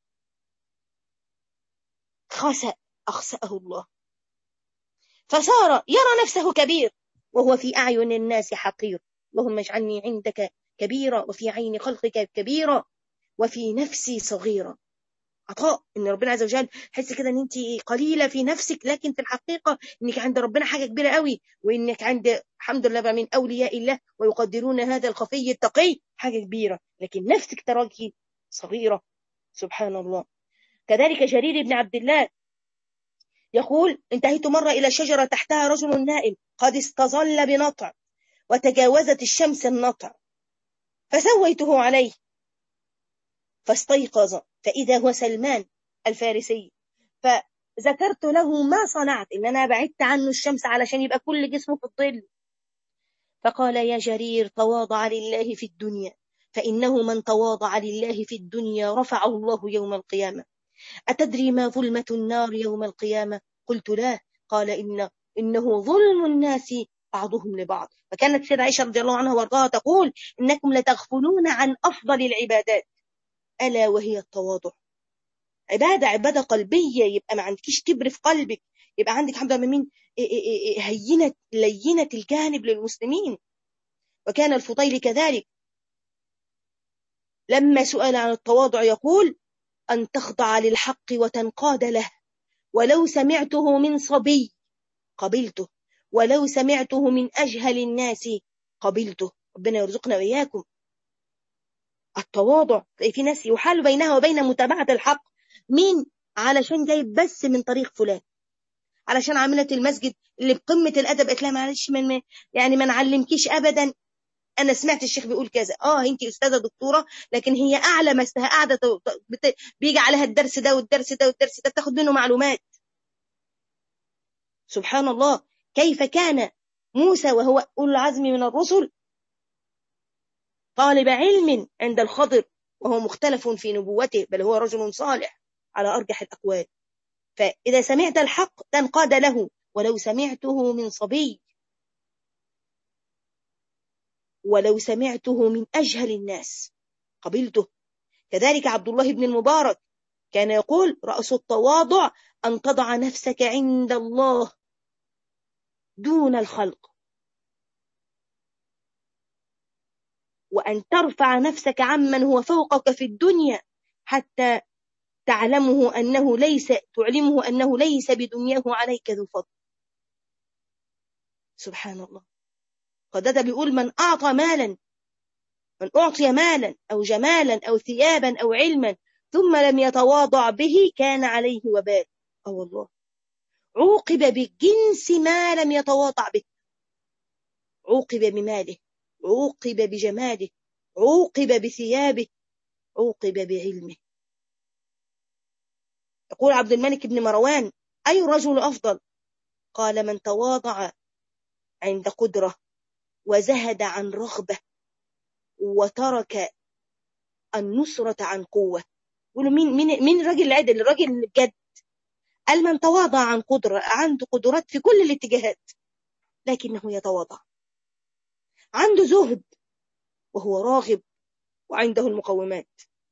خسأ أخسأه الله فصار يرى نفسه كبير وهو في أعين الناس حقير اللهم اجعلني عندك كبيرة وفي عين خلقك كبيرة وفي نفسي صغيرة عطاء ان ربنا عز وجل حس كده ان انت قليله في نفسك لكن في الحقيقه انك عند ربنا حاجه كبيره قوي وانك عند الحمد لله من اولياء الله ويقدرون هذا الخفي التقي حاجه كبيره لكن نفسك تراكي صغيره سبحان الله كذلك جرير بن عبد الله يقول انتهيت مرة إلى شجرة تحتها رجل نائم قد استظل بنطع وتجاوزت الشمس النطع فسويته عليه فاستيقظ فإذا هو سلمان الفارسي فذكرت له ما صنعت إن أنا بعدت عنه الشمس علشان يبقى كل جسمه في الظل فقال يا جرير تواضع لله في الدنيا فإنه من تواضع لله في الدنيا رفعه الله يوم القيامة أتدري ما ظلمة النار يوم القيامة قلت لا قال إن إنه ظلم الناس بعضهم لبعض فكانت سيدة عائشة رضي الله عنها وارضاها تقول إنكم لتغفلون عن أفضل العبادات ألا وهي التواضع عبادة عبادة قلبية يبقى ما عندكيش كبر في قلبك يبقى عندك حمد من هينة لينة الجانب للمسلمين وكان الفضيل كذلك لما سئل عن التواضع يقول أن تخضع للحق وتنقاد له ولو سمعته من صبي قبلته ولو سمعته من أجهل الناس قبلته ربنا يرزقنا وإياكم التواضع في ناس يحال بينها وبين متابعة الحق مين علشان جايب بس من طريق فلان علشان عاملة المسجد اللي بقمة الأدب قالت لها معلش من يعني ما نعلمكيش أبدا أنا سمعت الشيخ بيقول كذا آه أنت أستاذة دكتورة لكن هي أعلى مستها قاعدة بيجي عليها الدرس ده والدرس ده والدرس ده تاخد منه معلومات سبحان الله كيف كان موسى وهو أولو العزم من الرسل طالب علم عند الخضر وهو مختلف في نبوته بل هو رجل صالح على أرجح الأقوال فإذا سمعت الحق تنقاد له ولو سمعته من صبي ولو سمعته من أجهل الناس قبلته كذلك عبد الله بن المبارك كان يقول رأس التواضع أن تضع نفسك عند الله دون الخلق وأن ترفع نفسك عمن هو فوقك في الدنيا حتى تعلمه أنه ليس تعلمه أنه ليس بدنياه عليك ذو فضل سبحان الله قد بيقول من أعطى مالا من أعطي مالا أو جمالا أو ثيابا أو علما ثم لم يتواضع به كان عليه وبال أو الله عوقب بجنس ما لم يتواضع به عوقب بماله عوقب بجماله عوقب بثيابه عوقب بعلمه يقول عبد الملك بن مروان أي رجل أفضل قال من تواضع عند قدرة وزهد عن رغبة وترك النصرة عن قوة يقولوا مين مين مين الراجل العدل الراجل الجد قال من تواضع عن قدرة عنده قدرات في كل الاتجاهات لكنه يتواضع عنده زهد وهو راغب وعنده المقومات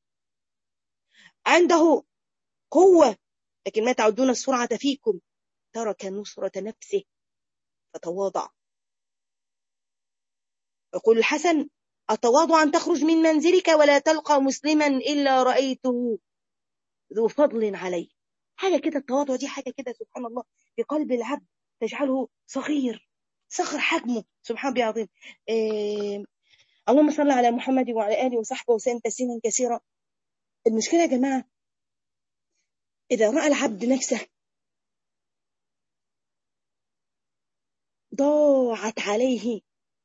عنده قوة لكن ما تعدون السرعة فيكم ترك نصرة نفسه فتواضع يقول الحسن أتواضع أن تخرج من منزلك ولا تلقى مسلما إلا رأيته ذو فضل عليه حاجة كده التواضع دي حاجة كده سبحان الله في قلب العبد تجعله صغير صغر حجمه سبحان الله العظيم إيه اللهم صل على محمد وعلى آله وصحبه وسلم تسليما كثيرا المشكلة يا جماعة إذا رأى العبد نفسه ضاعت عليه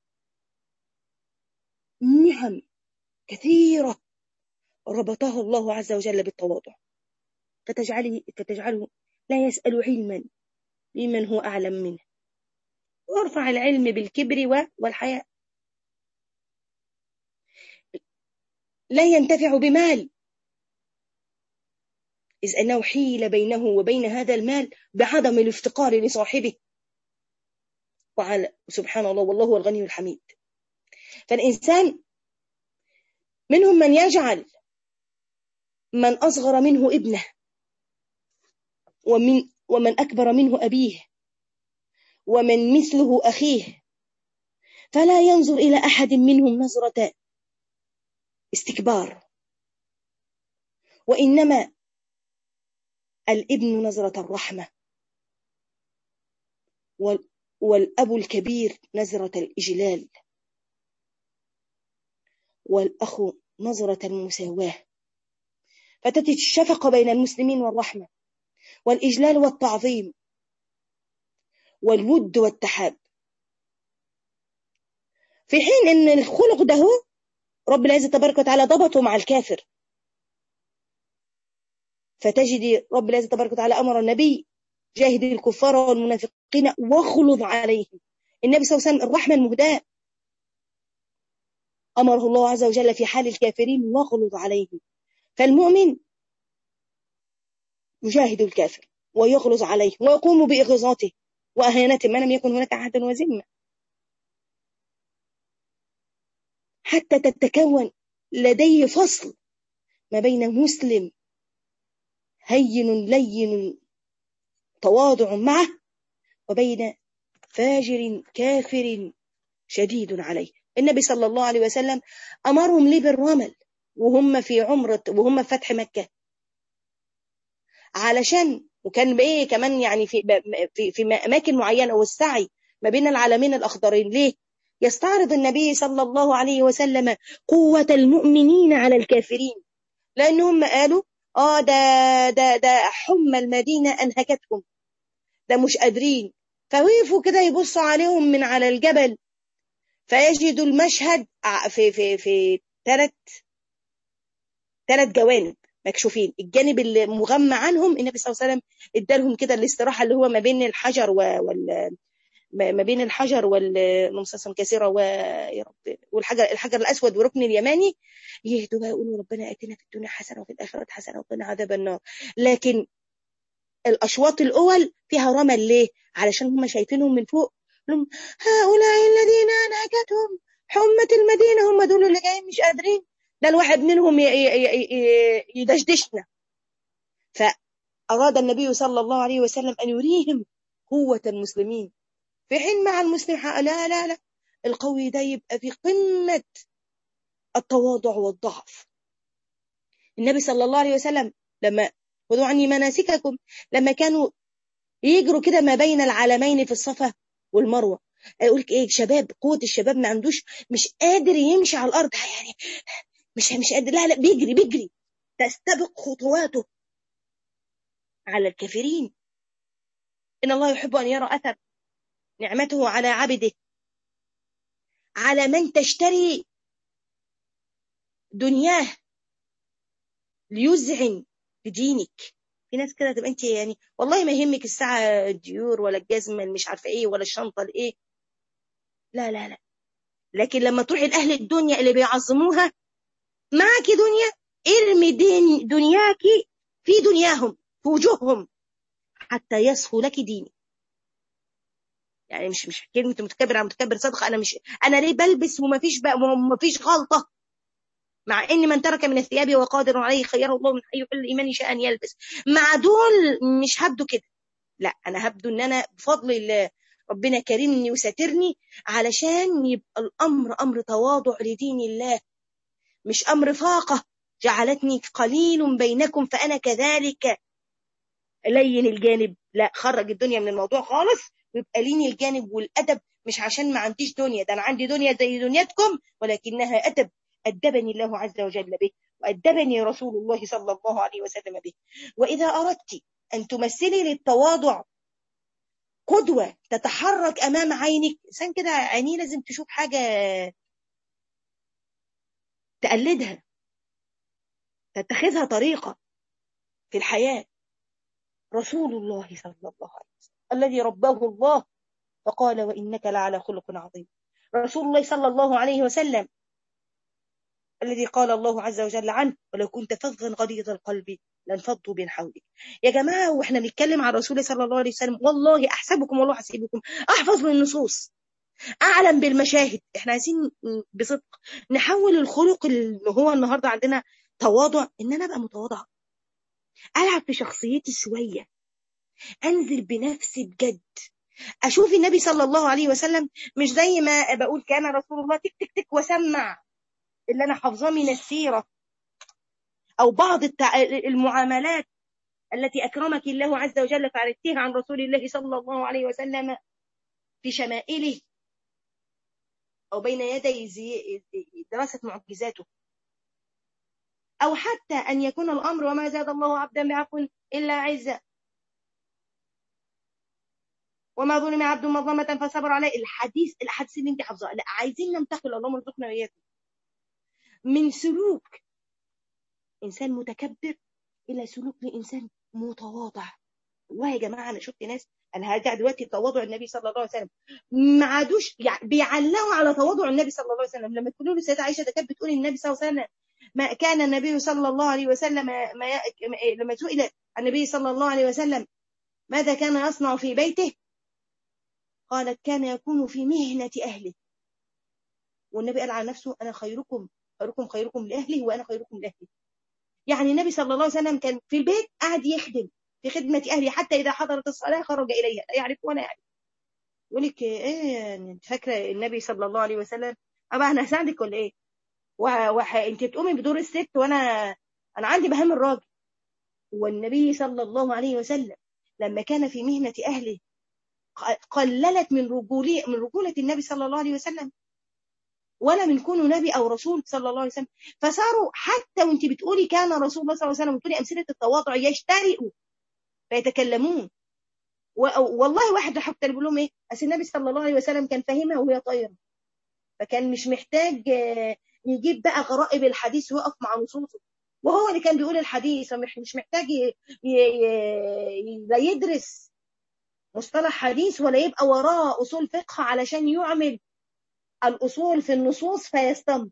نعم كثيرة ربطه الله عز وجل بالتواضع فتجعله, فتجعله لا يسأل علما ممن هو أعلم منه وارفع العلم بالكبر والحياء لا ينتفع بمال إذ أنه حيل بينه وبين هذا المال بعدم الافتقار لصاحبه وعلى سبحان الله والله هو الغني الحميد فالإنسان منهم من يجعل من أصغر منه ابنه ومن ومن أكبر منه أبيه ومن مثله أخيه فلا ينظر إلى أحد منهم نظرة استكبار وإنما الابن نظرة الرحمة والأب الكبير نظرة الإجلال والأخ نظرة المساواة فتتج الشفقة بين المسلمين والرحمة والإجلال والتعظيم والود والتحاب في حين أن الخلق ده رب العزة تبارك وتعالى ضبطه مع الكافر فتجد رب العزة تبارك وتعالى أمر النبي جاهد الكفار والمنافقين واغلظ عليهم النبي صلى الله عليه وسلم الرحمة المهداة أمره الله عز وجل في حال الكافرين واغلظ عليهم فالمؤمن يجاهد الكافر ويغلظ عليه ويقوم بإغاظاته وأهانته ما لم يكن هناك عهد وذمة حتى تتكون لديه فصل ما بين مسلم هين لين تواضع معه وبين فاجر كافر شديد عليه النبي صلى الله عليه وسلم أمرهم لي بالرمل وهم في عمرة وهم في فتح مكة علشان وكان بايه كمان يعني في في في اماكن معينه والسعي ما بين العالمين الاخضرين ليه يستعرض النبي صلى الله عليه وسلم قوة المؤمنين على الكافرين لأنهم قالوا آه ده ده ده حمى المدينة أنهكتهم ده مش قادرين فوقفوا كده يبصوا عليهم من على الجبل فيجدوا المشهد في في في ثلاث ثلاث جوانب مكشوفين الجانب اللي مغمى عنهم النبي صلى الله عليه وسلم ادالهم كده الاستراحه اللي هو ما بين الحجر وال ما بين الحجر والمصاصم كثيرة و... يا رب والحجر الحجر الأسود والركن اليماني يهدوا بقى يقولوا ربنا آتنا في الدنيا حسنة وفي الآخرة حسنة وقنا عذاب النار لكن الأشواط الأول فيها رمل ليه؟ علشان هم شايفينهم من فوق لهم هؤلاء الذين أنهكتهم حمة المدينة هم دول اللي جايين مش قادرين ده الواحد منهم يدشدشنا فأراد النبي صلى الله عليه وسلم أن يريهم قوة المسلمين في حين مع المسلم لا لا لا القوي ده يبقى في قمة التواضع والضعف النبي صلى الله عليه وسلم لما خذوا عني مناسككم لما كانوا يجروا كده ما بين العالمين في الصفا والمروة يقول لك ايه شباب قوة الشباب ما عندوش مش قادر يمشي على الأرض يعني مش مش قادر لا لا بيجري بيجري تستبق خطواته على الكافرين إن الله يحب أن يرى أثر نعمته على عبده على من تشتري دنياه ليزعن بدينك في ناس كده تبقى انت يعني والله ما يهمك الساعة الديور ولا الجزمة مش عارفة ايه ولا الشنطة الايه لا لا لا لكن لما تروحي لأهل الدنيا اللي بيعظموها معك دنيا ارمي دين دنياك في دنياهم في وجوههم حتى يصفو لك دينك يعني مش مش كلمه متكبر على متكبر صدقه انا مش انا ليه بلبس وما فيش بقى وما فيش غلطه مع ان من ترك من الثياب وقادر عليه خيره الله من حي كل ايمان شاء ان يلبس مع دول مش هبدو كده لا انا هبدو ان انا بفضل الله ربنا كرمني وساترني علشان يبقى الامر امر تواضع لدين الله مش امر فاقه جعلتني قليل بينكم فانا كذلك لين الجانب لا خرج الدنيا من الموضوع خالص ويبقى لين الجانب والادب مش عشان ما عنديش دنيا ده انا عندي دنيا زي دنيتكم ولكنها ادب ادبني الله عز وجل به وادبني رسول الله صلى الله عليه وسلم به واذا اردت ان تمثلي للتواضع قدوه تتحرك امام عينك انسان كده عينيه لازم تشوف حاجه تقلدها تتخذها طريقه في الحياه رسول الله صلى الله عليه وسلم الذي رباه الله فقال وإنك لعلى خلق عظيم رسول الله صلى الله عليه وسلم الذي قال الله عز وجل عنه ولو كنت فظا غليظ القلب لانفضوا من حولك يا جماعة واحنا بنتكلم عن رسول صلى الله عليه وسلم والله أحسبكم والله حسيبكم أحفظ من النصوص أعلم بالمشاهد احنا عايزين بصدق نحول الخلق اللي هو النهاردة عندنا تواضع إن أنا أبقى متواضعة ألعب في شخصيتي شوية أنزل بنفسي بجد أشوف النبي صلى الله عليه وسلم مش زي ما بقول كان رسول الله تك تك تك وسمع اللي أنا حافظاه من السيرة أو بعض المعاملات التي أكرمك الله عز وجل فعرفتها عن رسول الله صلى الله عليه وسلم في شمائله أو بين يدي دراسة معجزاته أو حتى أن يكون الأمر وما زاد الله عبدا بعفو إلا عزا وما ظلم عبد مظلمة فصبر عليه الحديث الحديث اللي انت حافظاه لا عايزين ننتقل اللهم ارزقنا واياكم من سلوك انسان متكبر الى سلوك لانسان متواضع والله يا جماعه انا شفت ناس انا هرجع دلوقتي لتواضع النبي صلى الله عليه وسلم ما عادوش يعني بيعلقوا على تواضع النبي صلى الله عليه وسلم لما تقولوا له سيدة عائشه ده كانت بتقول النبي صلى الله عليه وسلم ما كان النبي صلى الله عليه وسلم ما لما سئل النبي صلى الله عليه وسلم ماذا كان يصنع في بيته قالت كان يكون في مهنة أهله والنبي قال على نفسه أنا خيركم خيركم خيركم لأهله وأنا خيركم لأهلي يعني النبي صلى الله عليه وسلم كان في البيت قاعد يخدم في خدمة أهله حتى إذا حضرت الصلاة خرج إليها لا يعرف ولا يعرف يقول لك إيه انت فاكرة النبي صلى الله عليه وسلم أبا أنا هساعدك ولا إيه وح... أنت بتقومي بدور الست وأنا أنا عندي بهم الراجل والنبي صلى الله عليه وسلم لما كان في مهنة أهله قللت من رجولية من رجولة النبي صلى الله عليه وسلم ولا من كونه نبي او رسول صلى الله عليه وسلم فصاروا حتى وانت بتقولي كان رسول الله صلى الله عليه وسلم بتقولي امثله التواضع يجترئوا فيتكلمون والله واحد حتى بيقول لهم ايه اصل النبي صلى الله عليه وسلم كان فاهمها وهي طايره فكان مش محتاج يجيب بقى غرائب الحديث ويقف مع نصوصه وهو اللي كان بيقول الحديث مش محتاج لا يدرس مصطلح حديث ولا يبقى وراه أصول فقه علشان يعمل الأصول في النصوص فيستنبط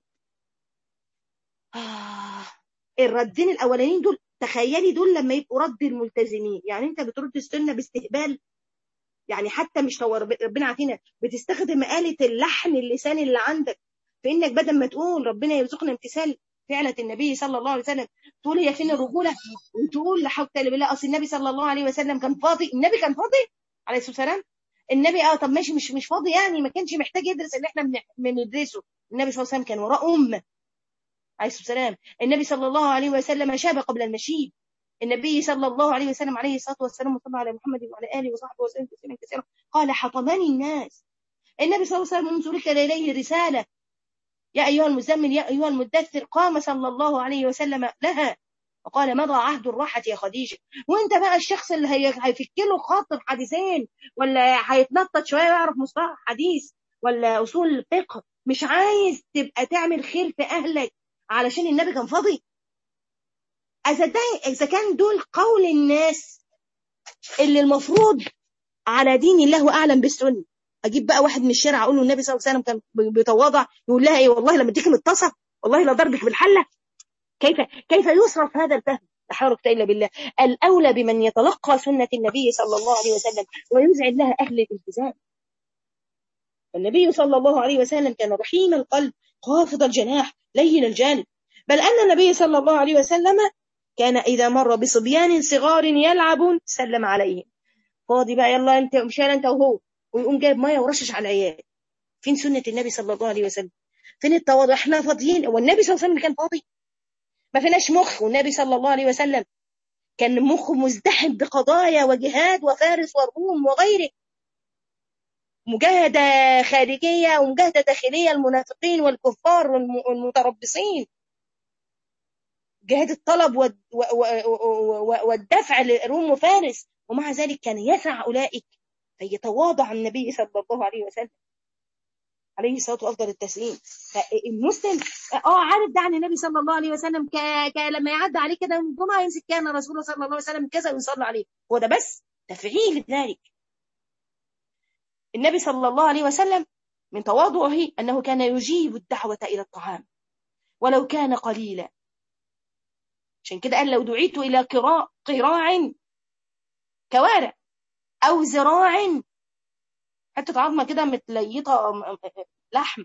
آه. الردين الأولانيين دول تخيلي دول لما يبقوا رد الملتزمين يعني أنت بترد السنة باستهبال يعني حتى مش ربنا عافينا بتستخدم آلة اللحن اللسان اللي عندك في إنك بدل ما تقول ربنا يرزقنا امتثال فعلة النبي صلى الله عليه وسلم تقول هي فين الرجولة وتقول لا حول ولا بالله أصل النبي صلى الله عليه وسلم كان فاضي النبي كان فاضي عليه الصلاه والسلام النبي اه طب ماشي مش مش فاضي يعني ما كانش محتاج يدرس اللي احنا بندرسه النبي صلى الله عليه وسلم كان وراء امه عليه الصلاه والسلام النبي صلى الله عليه وسلم شاب قبل المشيب النبي صلى الله عليه وسلم عليه الصلاه والسلام وصلى على محمد وعلى اله وصحبه وسلم تسليما كثيرا قال حطمني الناس النبي صلى الله عليه وسلم منذ ركل اليه رساله يا ايها المزمل يا ايها المدثر قام صلى الله عليه وسلم لها وقال مضى عهد الراحة يا خديجة وانت بقى الشخص اللي هيفك له خاطر حديثين ولا هيتنطط شوية ويعرف مصطلح حديث ولا أصول الفقه مش عايز تبقى تعمل خير في أهلك علشان النبي كان فاضي إذا كان دول قول الناس اللي المفروض على دين الله أعلم بالسنة أجيب بقى واحد من الشارع أقول له النبي صلى الله عليه وسلم كان بيتواضع يقول لها إيه والله لما اديك متصل والله لا ضربك بالحلة كيف كيف يصرف هذا الفهم لا حول الا بالله الاولى بمن يتلقى سنه النبي صلى الله عليه وسلم ويزعج لها اهل الالتزام النبي صلى الله عليه وسلم كان رحيم القلب خافض الجناح لين الجانب بل ان النبي صلى الله عليه وسلم كان اذا مر بصبيان صغار يلعبون سلم عليهم فاضي بقى يلا انت مشان انت وهو ويقوم جايب ميه ورشش على العيال فين سنه النبي صلى الله عليه وسلم فين التواضع احنا فاضيين والنبي صلى الله عليه وسلم كان فاضي ما فيناش مخ والنبي صلى الله عليه وسلم كان مخه مزدحم بقضايا وجهاد وفارس والروم وغيره مجاهدة خارجية ومجاهدة داخلية المنافقين والكفار والمتربصين جهاد الطلب والدفع لروم وفارس ومع ذلك كان يسع أولئك فيتواضع النبي صلى الله عليه وسلم عليه الصلاه وافضل التسليم فالمسلم اه عارف ده عن النبي صلى الله عليه وسلم ك... ك... لما يعدي عليه كده يوم الجمعه يمسك كان رسول الله صلى الله عليه وسلم كذا ويصلي عليه هو ده بس تفعيل ذلك النبي صلى الله عليه وسلم من تواضعه انه كان يجيب الدعوه الى الطعام ولو كان قليلا عشان كده قال لو دعيت الى قراع قراع كوارع او زراع حته عظمه كده متليطه لحم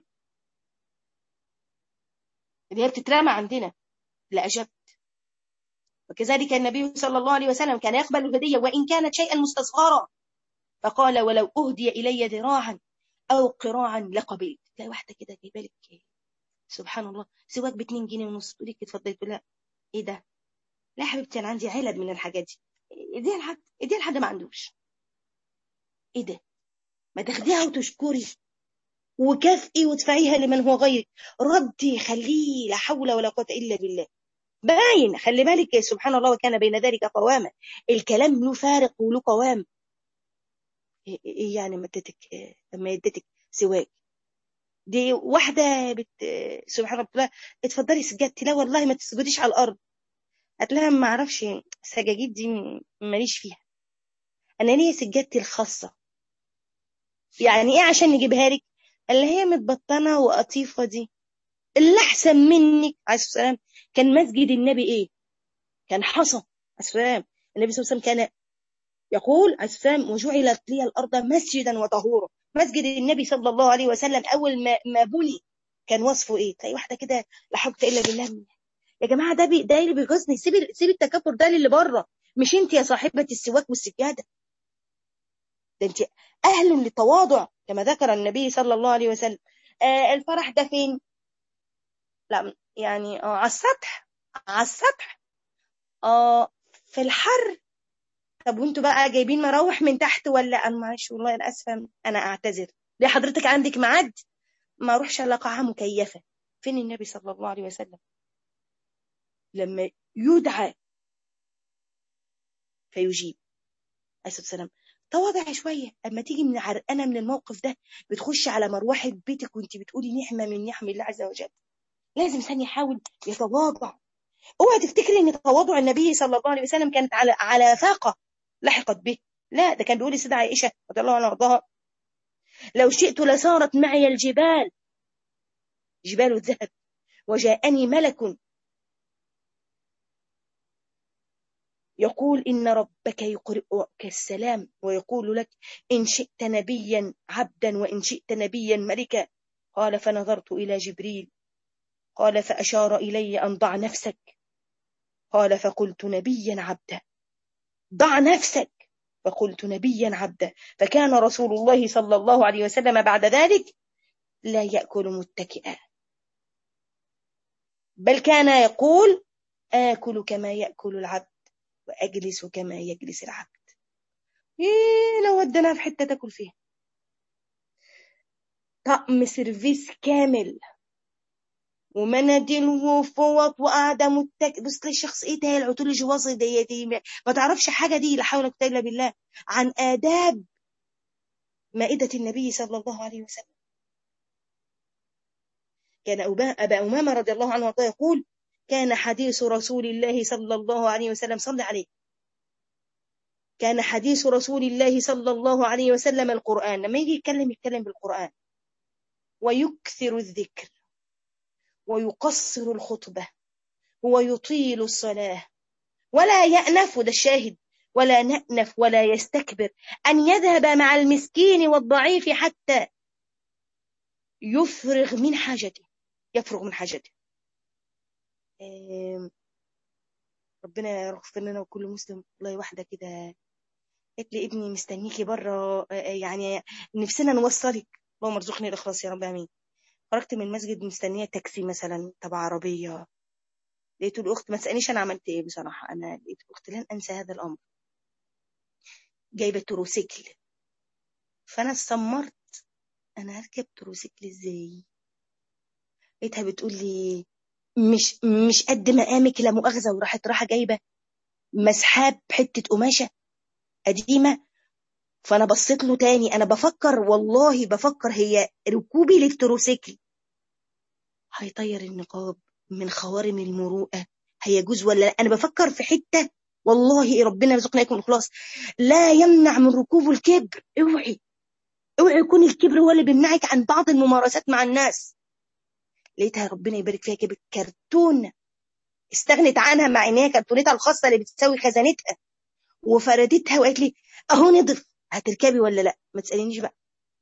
اللي هي بتترمى عندنا لاجبت وكذلك النبي صلى الله عليه وسلم كان يقبل الهديه وان كانت شيئا مستصغرا فقال ولو اهدي الي ذراعا او قراعا لقبلت تلاقي واحده كده جايبه لك سبحان الله سواك ب 2 جنيه ونص تقولي اتفضلي تقول لا ايه ده لا حبيبتي انا عندي علب من الحاجات دي اديها لحد اديها لحد ما عندوش ايه ده ما تاخديها وتشكري وكافئي وادفعيها لمن هو غيرك ردي خليه لا حول ولا قوه الا بالله باين خلي بالك سبحان الله وكان بين ذلك قواما الكلام له فارق وله قوام ايه يعني ما اديتك لما اديتك سواك دي واحده بت سبحان الله اتفضلي سجادتي لا والله ما تسجديش على الارض قالت لها ما اعرفش السجاجيد دي ماليش فيها انا ليا سجادتي الخاصه يعني ايه عشان نجيبها لك اللي هي متبطنه وقطيفه دي اللي احسن منك عليه الصلاه والسلام كان مسجد النبي ايه كان حصى عليه السلام النبي صلى الله عليه وسلم كان يقول عليه السلام وجعلت لي الارض مسجدا وطهورا مسجد النبي صلى الله عليه وسلم اول ما ما بني كان وصفه ايه تلاقي واحده كده لا حول الا بالله يا جماعه ده بي ده اللي بيغيظني سيب سيب التكبر ده للي بره مش انت يا صاحبه السواك والسجاده ده انت اهل للتواضع كما ذكر النبي صلى الله عليه وسلم آه الفرح ده فين لا يعني آه على السطح على السطح اه في الحر طب وانتوا بقى جايبين مراوح من تحت ولا انا معلش والله انا اسفه انا اعتذر ليه حضرتك عندك ميعاد ما اروحش الا قاعه مكيفه فين النبي صلى الله عليه وسلم لما يدعى فيجيب عليه الصلاه والسلام تواضع شويه اما تيجي من عرقانه من الموقف ده بتخش على مروحه بيتك وانت بتقولي نعمه من نعم الله عز وجل لازم انسان يحاول يتواضع اوعى تفتكري ان تواضع النبي صلى الله عليه وسلم كانت على على فاقه لحقت به لا ده كان بيقول السيده عائشه رضي الله عنها وارضاها لو شئت لسارت معي الجبال جبال الذهب وجاءني ملك يقول إن ربك يقرئك السلام ويقول لك إن شئت نبيا عبدا وإن شئت نبيا ملكا قال فنظرت إلى جبريل قال فأشار إلي أن ضع نفسك قال فقلت نبيا عبدا ضع نفسك فقلت نبيا عبدا فكان رسول الله صلى الله عليه وسلم بعد ذلك لا يأكل متكئا بل كان يقول آكل كما يأكل العبد وأجلس كما يجلس العبد إيه لو ودنا في حتة تاكل فيها طقم سيرفيس كامل ومناديل وفوط وقاعده متك بص لي الشخص ايه ده العطول الجواصي دي, دي ما تعرفش حاجه دي لا حول ولا قوه الا بالله عن آداب مائدة النبي صلى الله عليه وسلم كان أبا أمامة رضي الله عنه يقول كان حديث رسول الله صلى الله عليه وسلم صلى عليه كان حديث رسول الله صلى الله عليه وسلم القرآن لما يجي يتكلم يتكلم بالقرآن ويكثر الذكر ويقصر الخطبة ويطيل الصلاة ولا يأنف ده الشاهد ولا نأنف ولا يستكبر أن يذهب مع المسكين والضعيف حتى يفرغ من حاجته يفرغ من حاجته ربنا يغفر لنا وكل مسلم والله واحدة كده قالت لي ابني مستنيكي بره يعني نفسنا نوصلك اللهم ارزقني الاخلاص يا رب امين خرجت من المسجد مستنيه تاكسي مثلا تبع عربيه لقيت الاخت ما تسالنيش انا عملت ايه بصراحه انا لقيت الاخت لن انسى هذا الامر جايبه تروسيكل فانا استمرت انا هركب تروسيكل ازاي لقيتها بتقول لي مش مش قد مقامك لا مؤاخذه وراحت راحه جايبه مسحاب حته قماشه قديمه فانا بصيت له تاني انا بفكر والله بفكر هي ركوبي للتروسيكل هيطير النقاب من خوارم المروءه هيجوز ولا لا انا بفكر في حته والله ربنا يرزقنا اياكم الاخلاص لا يمنع من ركوبه الكبر اوعي اوعي يكون الكبر هو اللي بيمنعك عن بعض الممارسات مع الناس لقيتها ربنا يبارك فيها جابت كرتونه استغنت عنها مع ان هي كرتونتها الخاصه اللي بتساوي خزانتها وفردتها وقالت لي اهو نضف هتركبي ولا لا ما تسالينيش بقى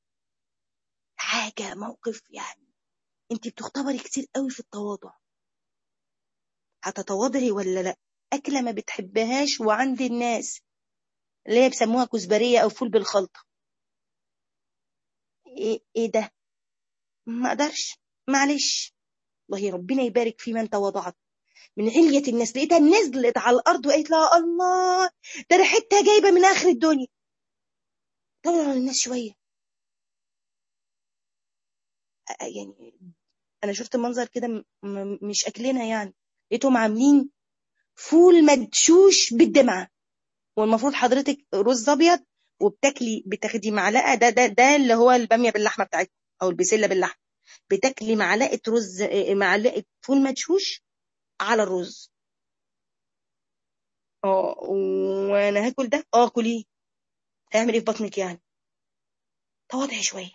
حاجه موقف يعني انت بتختبري كتير قوي في التواضع هتتواضعي ولا لا اكله ما بتحبهاش وعند الناس اللي هي بيسموها كزبريه او فول بالخلطه ايه, إيه ده ما اقدرش معلش والله ربنا يبارك في من تواضعت من علية الناس لقيتها نزلت على الأرض وقالت لها الله ده ريحتها جايبة من آخر الدنيا طبعا الناس شوية يعني أنا شفت منظر كده مش أكلنا يعني لقيتهم عاملين فول مدشوش بالدمعة والمفروض حضرتك رز أبيض وبتاكلي بتاخدي معلقة ده ده ده اللي هو البامية باللحمة بتاعتكم أو البسلة باللحمة بتاكلي معلقة رز معلقة فول مدشوش على الرز اه وانا هاكل ده اه كليه هيعمل ايه في بطنك يعني تواضعي شويه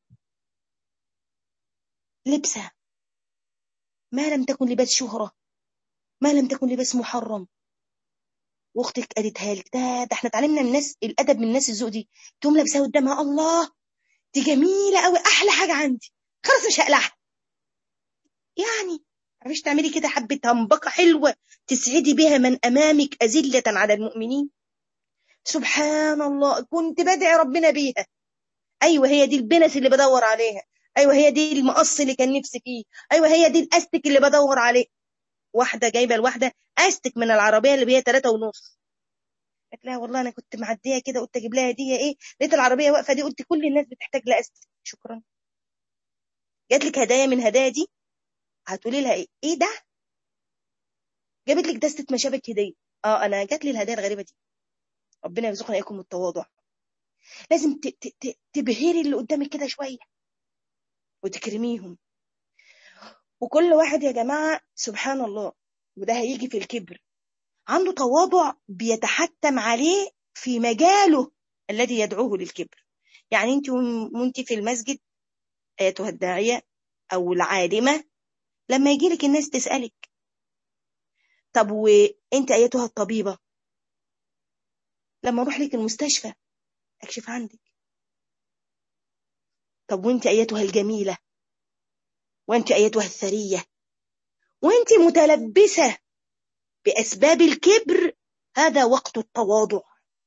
لبسه ما لم تكن لباس شهرة ما لم تكن لباس محرم واختك قالتها لك ده ده احنا اتعلمنا من الناس الادب من الناس الذوق دي تقوم لابساها قدامها الله دي جميله قوي احلى حاجه عندي خلاص مش هقلعها يعني عرفتي تعملي كده حبة همبكة حلوة تسعدي بها من أمامك أذلة على المؤمنين سبحان الله كنت بدعي ربنا بيها أيوة هي دي البنس اللي بدور عليها أيوة هي دي المقص اللي كان نفسي فيه أيوة هي دي الأستك اللي بدور عليه واحدة جايبة الواحدة أستك من العربية اللي هي ثلاثة ونص قالت لها والله أنا كنت معدية كده قلت أجيب لها هدية إيه لقيت العربية واقفة دي قلت كل الناس بتحتاج لها أستك شكرا جات لك هدايا من هدايا دي هتقولي لها ايه ايه ده جابت لك دستة مشابك هديه اه انا جات لي الهدايا الغريبه دي ربنا يرزقنا اياكم التواضع لازم تبهري اللي قدامك كده شويه وتكرميهم وكل واحد يا جماعه سبحان الله وده هيجي في الكبر عنده تواضع بيتحتم عليه في مجاله الذي يدعوه للكبر يعني انت وانت في المسجد ايتها الداعيه او العالمه لما يجي لك الناس تسألك طب وانت ايتها الطبيبة لما اروح لك المستشفى اكشف عندك طب وانت ايتها الجميلة وانت ايتها الثرية وانت متلبسة بأسباب الكبر هذا وقت التواضع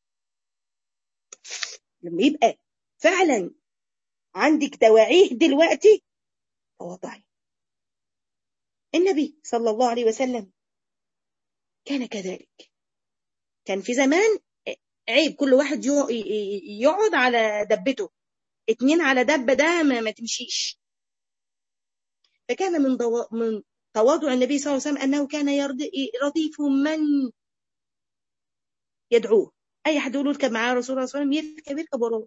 لما يبقى فعلا عندك دواعيه دلوقتي تواضعي النبي صلى الله عليه وسلم كان كذلك كان في زمان عيب كل واحد يقعد على دبته اتنين على دبة ده ما, ما تمشيش فكان من, ضو... من تواضع النبي صلى الله عليه وسلم أنه كان يرضي رضيف من يدعوه أي حد يقول يركب معاه رسول الله صلى الله عليه وسلم يركب يركب وراه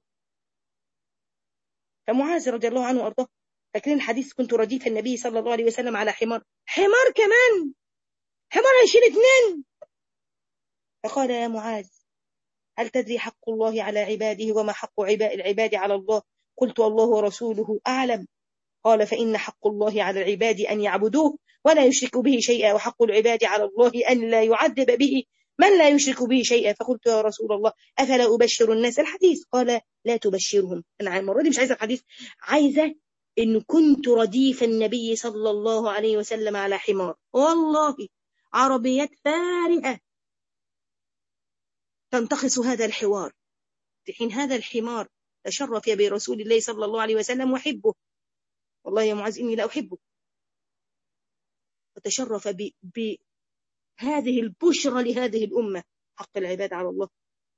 فمعاذ رضي الله عنه وأرضاه فاكرين الحديث كنت رديف النبي صلى الله عليه وسلم على حمار حمار كمان حمار هيشيل اتنين فقال يا معاذ هل تدري حق الله على عباده وما حق العباد على الله قلت الله ورسوله أعلم قال فإن حق الله على العباد أن يعبدوه ولا يشركوا به شيئا وحق العباد على الله أن لا يعذب به من لا يشرك به شيئا فقلت يا رسول الله أفلا أبشر الناس الحديث قال لا تبشرهم أنا المرة دي مش عايزة الحديث عايزة إن كنت رديف النبي صلى الله عليه وسلم على حمار والله عربيات فارهة تنتقص هذا الحوار في حين هذا الحمار تشرف برسول الله صلى الله عليه وسلم وحبه والله يا معاذ إني لا أحبه وتشرف هذه البشرى لهذه الأمة حق العباد على الله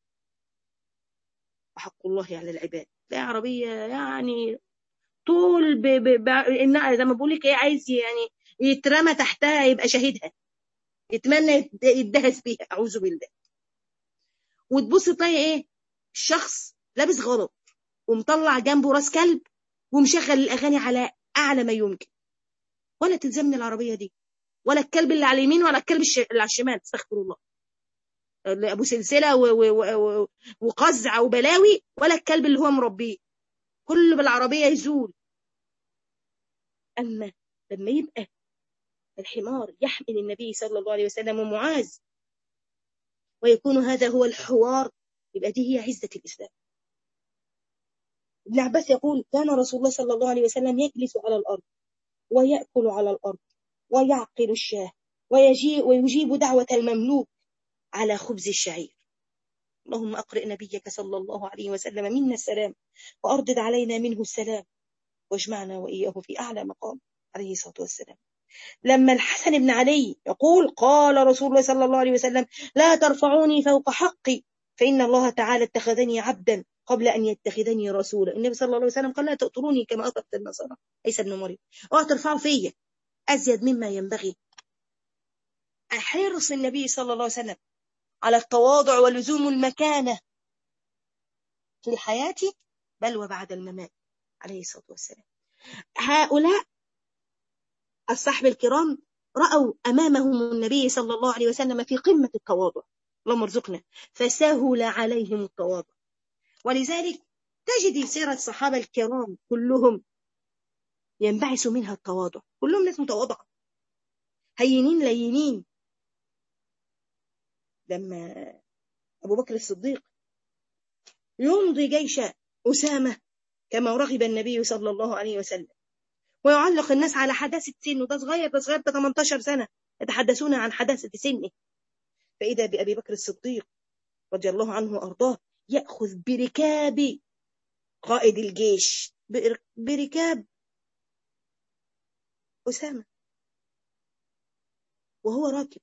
وحق الله على العباد لا عربية يعني طول ب... ب... ب... إن زي ما بقول لك ايه عايز يعني يترمى تحتها يبقى شهيدها يتمنى يدهس بيها اعوذ بالله وتبص تلاقي ايه الشخص لابس غلط ومطلع جنبه راس كلب ومشغل الاغاني على اعلى ما يمكن ولا تلزمني العربيه دي ولا الكلب اللي على اليمين ولا الكلب اللي على الشمال استغفر الله ابو سلسله وقزع وبلاوي ولا الكلب اللي هو مربيه كله بالعربيه يزول اما لما يبقى الحمار يحمل النبي صلى الله عليه وسلم ومعاذ ويكون هذا هو الحوار يبقى دي هي عزة الإسلام ابن عباس يقول كان رسول الله صلى الله عليه وسلم يجلس على الأرض ويأكل على الأرض ويعقل الشاه ويجيب, ويجيب دعوة المملوك على خبز الشعير اللهم أقرئ نبيك صلى الله عليه وسلم منا السلام وأردد علينا منه السلام واجمعنا وإياه في أعلى مقام عليه الصلاة والسلام لما الحسن بن علي يقول قال رسول الله صلى الله عليه وسلم لا ترفعوني فوق حقي فإن الله تعالى اتخذني عبدا قبل أن يتخذني رسولا النبي صلى الله عليه وسلم قال لا تقتلوني كما أطرت النصارى عيسى بن مريم اوعوا ترفعوا فيا أزيد مما ينبغي حرص النبي صلى الله عليه وسلم على التواضع ولزوم المكانة في الحياة بل وبعد الممات عليه الصلاة والسلام هؤلاء الصحب الكرام رأوا أمامهم النبي صلى الله عليه وسلم في قمة التواضع اللهم ارزقنا فسهل عليهم التواضع ولذلك تجد سيرة الصحابة الكرام كلهم ينبعث منها التواضع كلهم ناس متواضعة هينين لينين لما أبو بكر الصديق يمضي جيش أسامة كما رغب النبي صلى الله عليه وسلم ويعلق الناس على حداثة سنه ده صغير ده صغير ده 18 سنة يتحدثون عن حداثة سنه فإذا بأبي بكر الصديق رضي الله عنه وأرضاه يأخذ بركاب قائد الجيش بركاب أسامة وهو راكب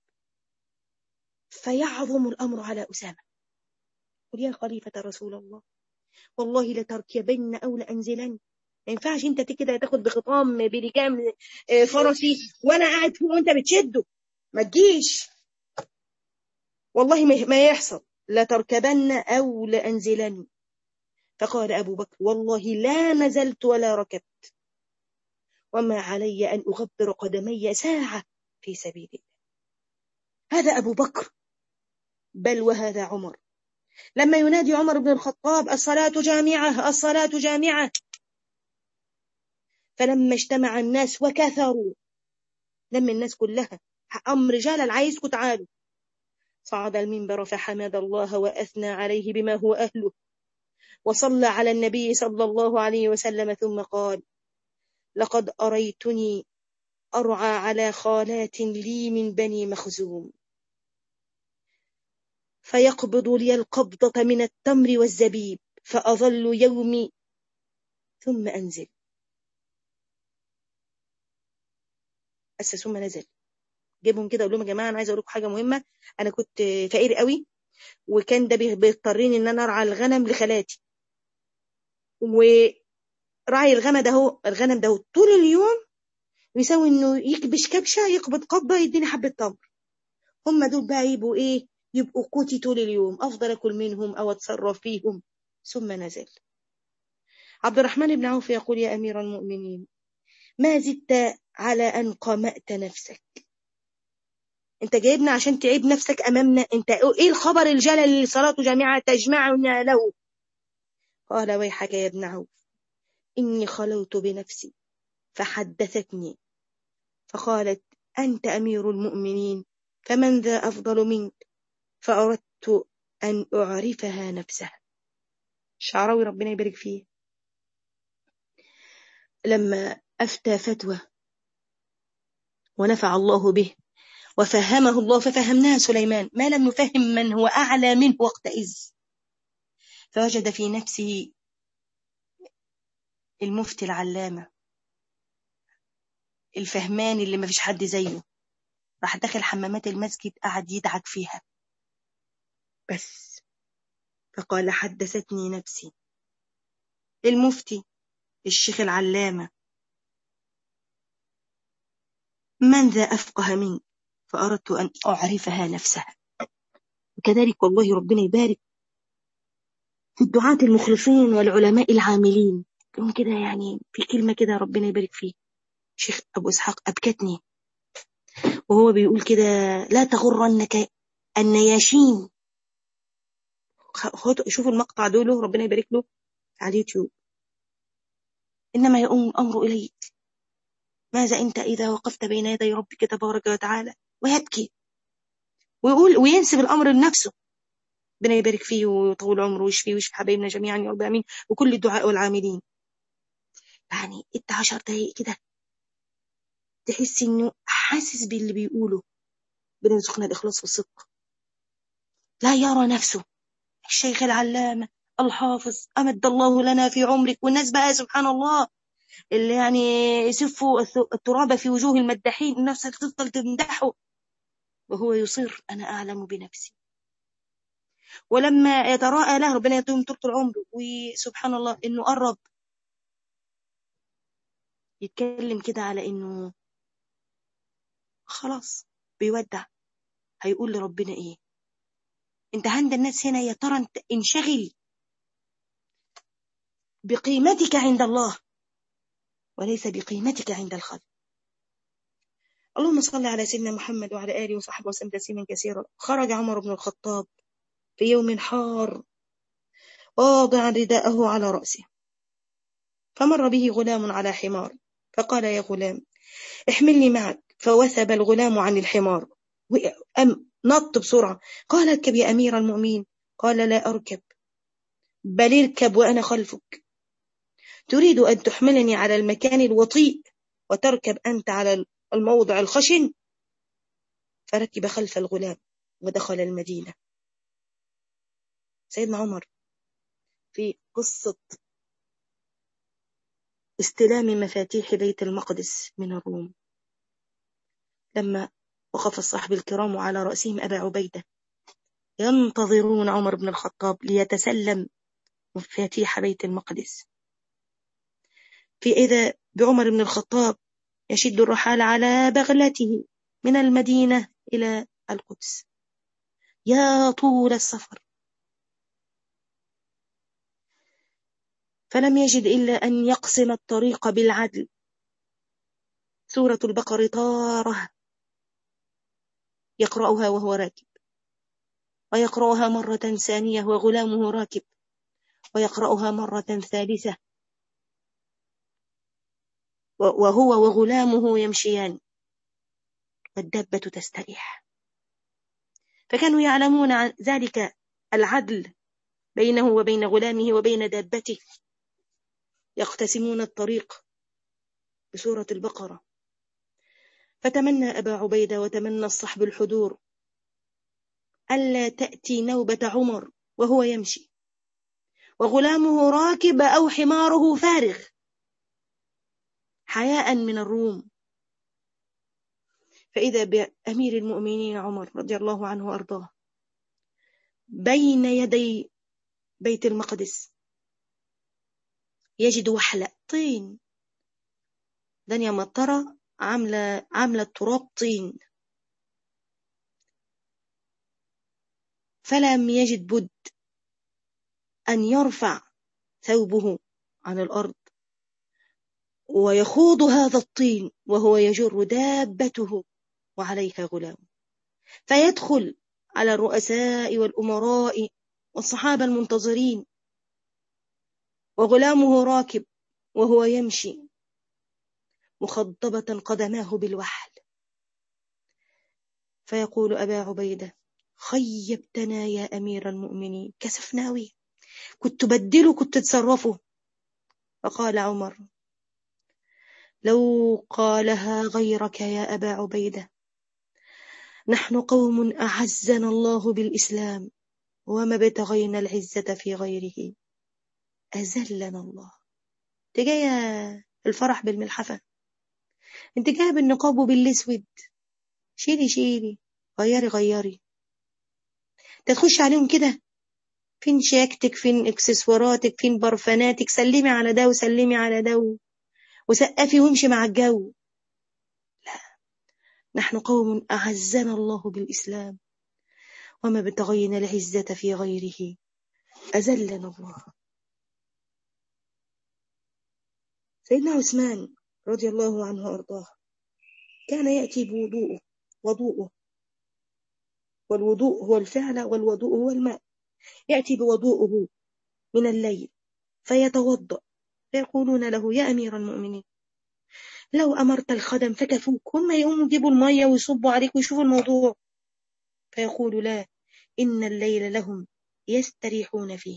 فيعظم الأمر على أسامة قل يا خليفة رسول الله والله لتركبن أو لأنزلن ما ينفعش انت كده تاخد بخطام برجام فرسي وانا قاعد فوق وانت بتشده ما تجيش والله ما يحصل لتركبن او لانزلن فقال ابو بكر والله لا نزلت ولا ركبت وما علي ان اغبر قدمي ساعه في سبيل الله هذا ابو بكر بل وهذا عمر لما ينادي عمر بن الخطاب الصلاه جامعه الصلاه جامعه فلما اجتمع الناس وكثروا لما الناس كلها أم رجال عايزكم تعالوا صعد المنبر فحمد الله وأثنى عليه بما هو أهله وصلى على النبي صلى الله عليه وسلم ثم قال لقد أريتني أرعى على خالات لي من بني مخزوم فيقبض لي القبضة من التمر والزبيب فأظل يومي ثم أنزل بس ثم نزل جيبهم كده اقول لهم يا جماعه انا عايزه اقول لكم حاجه مهمه انا كنت فقير قوي وكان ده بيضطرني ان انا ارعى الغنم لخالاتي وراعي الغنم ده هو الغنم ده هو طول اليوم يساوي انه يكبش كبشه يقبض قبضه يديني حبه تمر هم دول بقى يبقوا ايه يبقوا قوتي طول اليوم افضل اكل منهم او اتصرف فيهم ثم نزل عبد الرحمن بن عوف يقول يا امير المؤمنين ما زدت على أن قمأت نفسك انت جايبنا عشان تعيب نفسك أمامنا انت ايه الخبر الجلل اللي صلاته جامعة تجمعنا له قال ويحك يا ابن عوف إني خلوت بنفسي فحدثتني فقالت أنت أمير المؤمنين فمن ذا أفضل منك فأردت أن أعرفها نفسها شعراوي ربنا يبارك فيه لما أفتى فتوى ونفع الله به وفهمه الله ففهمناه سليمان ما لم يفهم من هو أعلى منه وقتئذ فوجد في نفسه المفتي العلامة الفهمان اللي ما فيش حد زيه راح داخل حمامات المسجد قعد يدعك فيها بس فقال حدثتني نفسي المفتي الشيخ العلامة من ذا أفقه منك فأردت أن أعرفها نفسها وكذلك والله ربنا يبارك في الدعاة المخلصين والعلماء العاملين يوم كده يعني في كلمة كده ربنا يبارك فيه شيخ أبو إسحاق أبكتني وهو بيقول كده لا تغرنك النياشين شوفوا المقطع دوله ربنا يبارك له على اليوتيوب إنما يؤم الأمر إليك ماذا أنت إذا وقفت بين يدي ربك تبارك وتعالى ويبكي ويقول وينسب الأمر لنفسه ربنا يبارك فيه ويطول عمره ويشفيه ويشفي حبايبنا جميعا يا رب امين وكل الدعاء والعاملين يعني انت عشر دقايق كده تحس انه حاسس باللي بيقوله ربنا يرزقنا الاخلاص والصدق لا يرى نفسه الشيخ العلامة الحافظ أمد الله لنا في عمرك والناس بقى سبحان الله اللي يعني يسفوا التراب في وجوه المداحين الناس تفضل تمدحه وهو يصر أنا أعلم بنفسي ولما يتراءى له ربنا يديهم طول العمر وسبحان الله انه قرب يتكلم كده على انه خلاص بيودع هيقول لربنا ايه انت عند الناس هنا يا ترى انت انشغل بقيمتك عند الله وليس بقيمتك عند الخلق اللهم صل على سيدنا محمد وعلى آله وصحبه وسلم تسليما كثيرا خرج عمر بن الخطاب في يوم حار واضعا رداءه على رأسه فمر به غلام على حمار فقال يا غلام احملني معك فوثب الغلام عن الحمار أم نط بسرعة قال اركب يا أمير المؤمنين قال لا أركب بل اركب وأنا خلفك تريد أن تحملني على المكان الوطيء وتركب أنت على الموضع الخشن فركب خلف الغلام ودخل المدينة سيدنا عمر في قصة استلام مفاتيح بيت المقدس من الروم لما وقف الصحب الكرام على رأسهم أبا عبيدة ينتظرون عمر بن الخطاب ليتسلم مفاتيح بيت المقدس في إذا بعمر بن الخطاب يشد الرحال على بغلته من المدينة إلى القدس يا طول السفر فلم يجد إلا أن يقسم الطريق بالعدل سورة البقر طارة يقرأها وهو راكب ويقرأها مرة ثانية وغلامه راكب ويقرأها مرة ثالثة وهو وغلامه يمشيان والدابة تستريح فكانوا يعلمون عن ذلك العدل بينه وبين غلامه وبين دابته يقتسمون الطريق بسورة البقرة فتمنى أبا عبيدة وتمنى الصحب الحضور ألا تأتي نوبة عمر وهو يمشي وغلامه راكب أو حماره فارغ حياء من الروم فإذا بأمير المؤمنين عمر رضي الله عنه وأرضاه بين يدي بيت المقدس يجد وحلة طين دنيا مطرة عاملة عاملة التراب طين فلم يجد بد أن يرفع ثوبه عن الأرض ويخوض هذا الطين وهو يجر دابته وعليها غلام فيدخل على الرؤساء والأمراء والصحابة المنتظرين وغلامه راكب وهو يمشي مخضبة قدماه بالوحل فيقول أبا عبيدة خيبتنا يا أمير المؤمنين كسفناوي كنت بدله كنت تصرفه فقال عمر لو قالها غيرك يا أبا عبيدة نحن قوم أعزنا الله بالإسلام وما ابتغينا العزة في غيره أذلنا الله تجاية الفرح بالملحفة انت جاية بالنقاب وبالاسود شيلي شيلي غيري غيري تخش عليهم كده فين شياكتك فين اكسسواراتك فين برفاناتك سلمي على ده وسلمي على ده وسقفي وامشي مع الجو لا نحن قوم أعزنا الله بالإسلام وما ابتغينا العزة في غيره أذلنا الله سيدنا عثمان رضي الله عنه وأرضاه كان يأتي بوضوءه وضوءه والوضوء هو الفعل والوضوء هو الماء يأتي بوضوءه من الليل فيتوضأ فيقولون له يا أمير المؤمنين لو أمرت الخدم فكفوك هم يقوموا يجيبوا المية ويصبوا عليك ويشوفوا الموضوع فيقول لا إن الليل لهم يستريحون فيه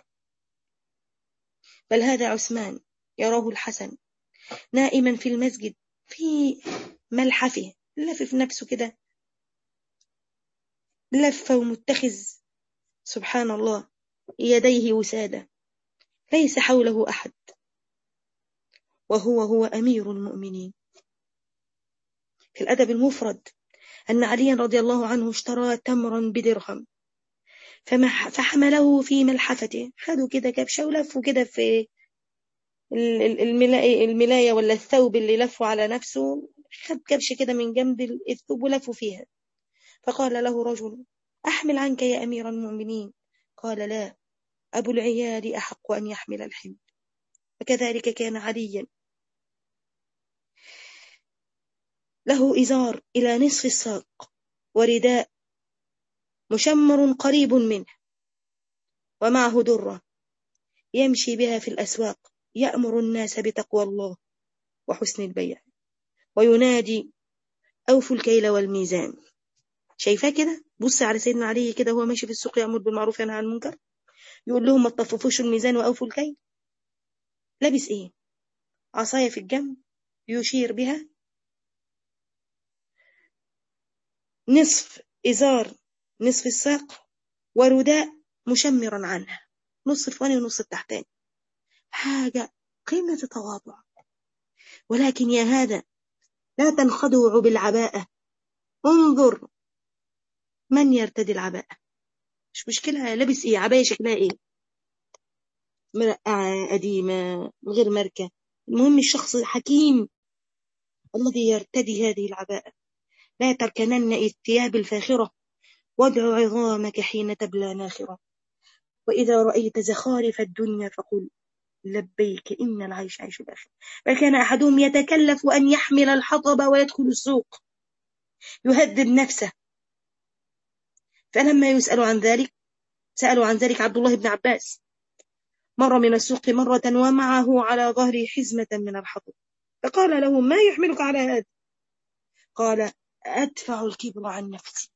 بل هذا عثمان يراه الحسن نائما في المسجد في ملحفه لفف نفسه كده لفة ومتخذ سبحان الله يديه وسادة ليس حوله أحد وهو هو أمير المؤمنين في الأدب المفرد أن عليا رضي الله عنه اشترى تمرا بدرهم فحمله في ملحفته خدوا كده كبشة ولفوا كده في الملاية ولا الثوب اللي لفوا على نفسه خد كبشة كده من جنب الثوب ولفوا فيها فقال له رجل أحمل عنك يا أمير المؤمنين قال لا أبو العيال أحق أن يحمل الحمل وكذلك كان عليا له إزار إلى نصف الساق ورداء مشمر قريب منه ومعه درة يمشي بها في الأسواق يأمر الناس بتقوى الله وحسن البيع وينادي أوفوا الكيل والميزان شايفاه كده بص على سيدنا علي كده هو ماشي في السوق يأمر بالمعروف ينهى عن المنكر يقول لهم ما تطففوش الميزان وأوفوا الكيل لابس ايه عصاية في الجنب يشير بها نصف إزار نصف الساق ورداء مشمرا عنها نص الفواني ونص التحتاني حاجة قمة التواضع ولكن يا هذا لا تنخدع بالعباءة انظر من يرتدي العباءة مش مشكلة لابس ايه عباية شكلها ايه مرقعة قديمة غير ماركة المهم الشخص الحكيم الذي يرتدي هذه العباءة لا تركنن الثياب الفاخرة وادع عظامك حين تبلى ناخرة وإذا رأيت زخارف الدنيا فقل لبيك إن العيش عيش الآخر فكان أحدهم يتكلف أن يحمل الحطب ويدخل السوق يهذب نفسه فلما يسأل عن ذلك سألوا عن ذلك عبد الله بن عباس مر من السوق مرة ومعه على ظهره حزمة من الحطب فقال له ما يحملك على هذا قال أدفع الكبر عن نفسي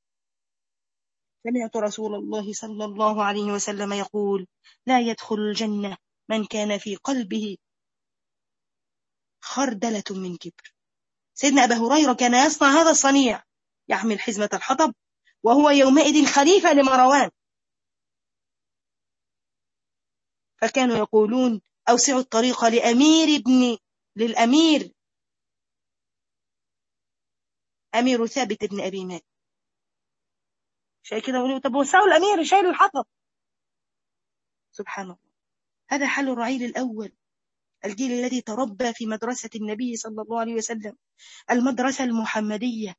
سمعت رسول الله صلى الله عليه وسلم يقول لا يدخل الجنة من كان في قلبه خردلة من كبر سيدنا أبا هريرة كان يصنع هذا الصنيع يحمل حزمة الحطب وهو يومئذ خليفة لمروان فكانوا يقولون أوسعوا الطريق لأمير ابن للأمير أمير ثابت ابن أبي مالك شيء كده يقولوا طب وسعوا الأمير شايل الحطب سبحان الله هذا حل الرعيل الأول الجيل الذي تربى في مدرسة النبي صلى الله عليه وسلم المدرسة المحمدية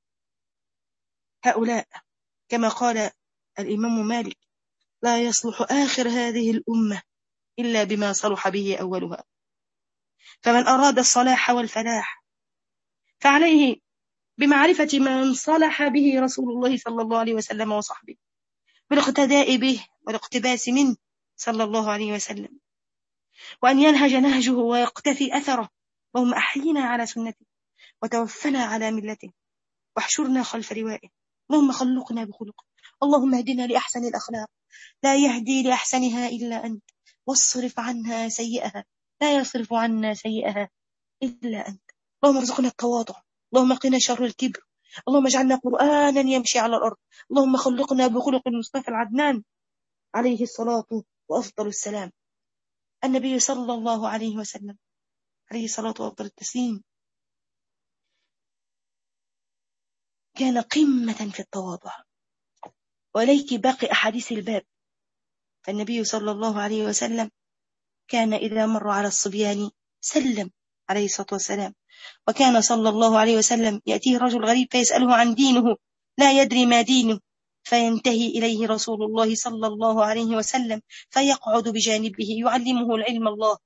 هؤلاء كما قال الإمام مالك لا يصلح آخر هذه الأمة إلا بما صلح به أولها فمن أراد الصلاح والفلاح فعليه بمعرفة من صلح به رسول الله صلى الله عليه وسلم وصحبه بالاقتداء به والاقتباس منه صلى الله عليه وسلم وأن ينهج نهجه ويقتفي أثره اللهم أحيينا على سنته وتوفنا على ملته واحشرنا خلف روائه اللهم خلقنا بخلقه اللهم اهدنا لأحسن الأخلاق لا يهدي لأحسنها إلا أنت واصرف عنها سيئها لا يصرف عنا سيئها إلا أنت اللهم ارزقنا التواضع اللهم قنا شر الكبر اللهم اجعلنا قرآنا يمشي على الأرض اللهم خلقنا بخلق المصطفى العدنان عليه الصلاة وأفضل السلام النبي صلى الله عليه وسلم عليه الصلاة وأفضل التسليم كان قمة في التواضع وليك باقي أحاديث الباب فالنبي صلى الله عليه وسلم كان إذا مر على الصبيان سلم عليه الصلاة والسلام وكان صلى الله عليه وسلم يأتيه رجل غريب فيسأله عن دينه لا يدري ما دينه فينتهي إليه رسول الله صلى الله عليه وسلم فيقعد بجانبه يعلمه العلم الله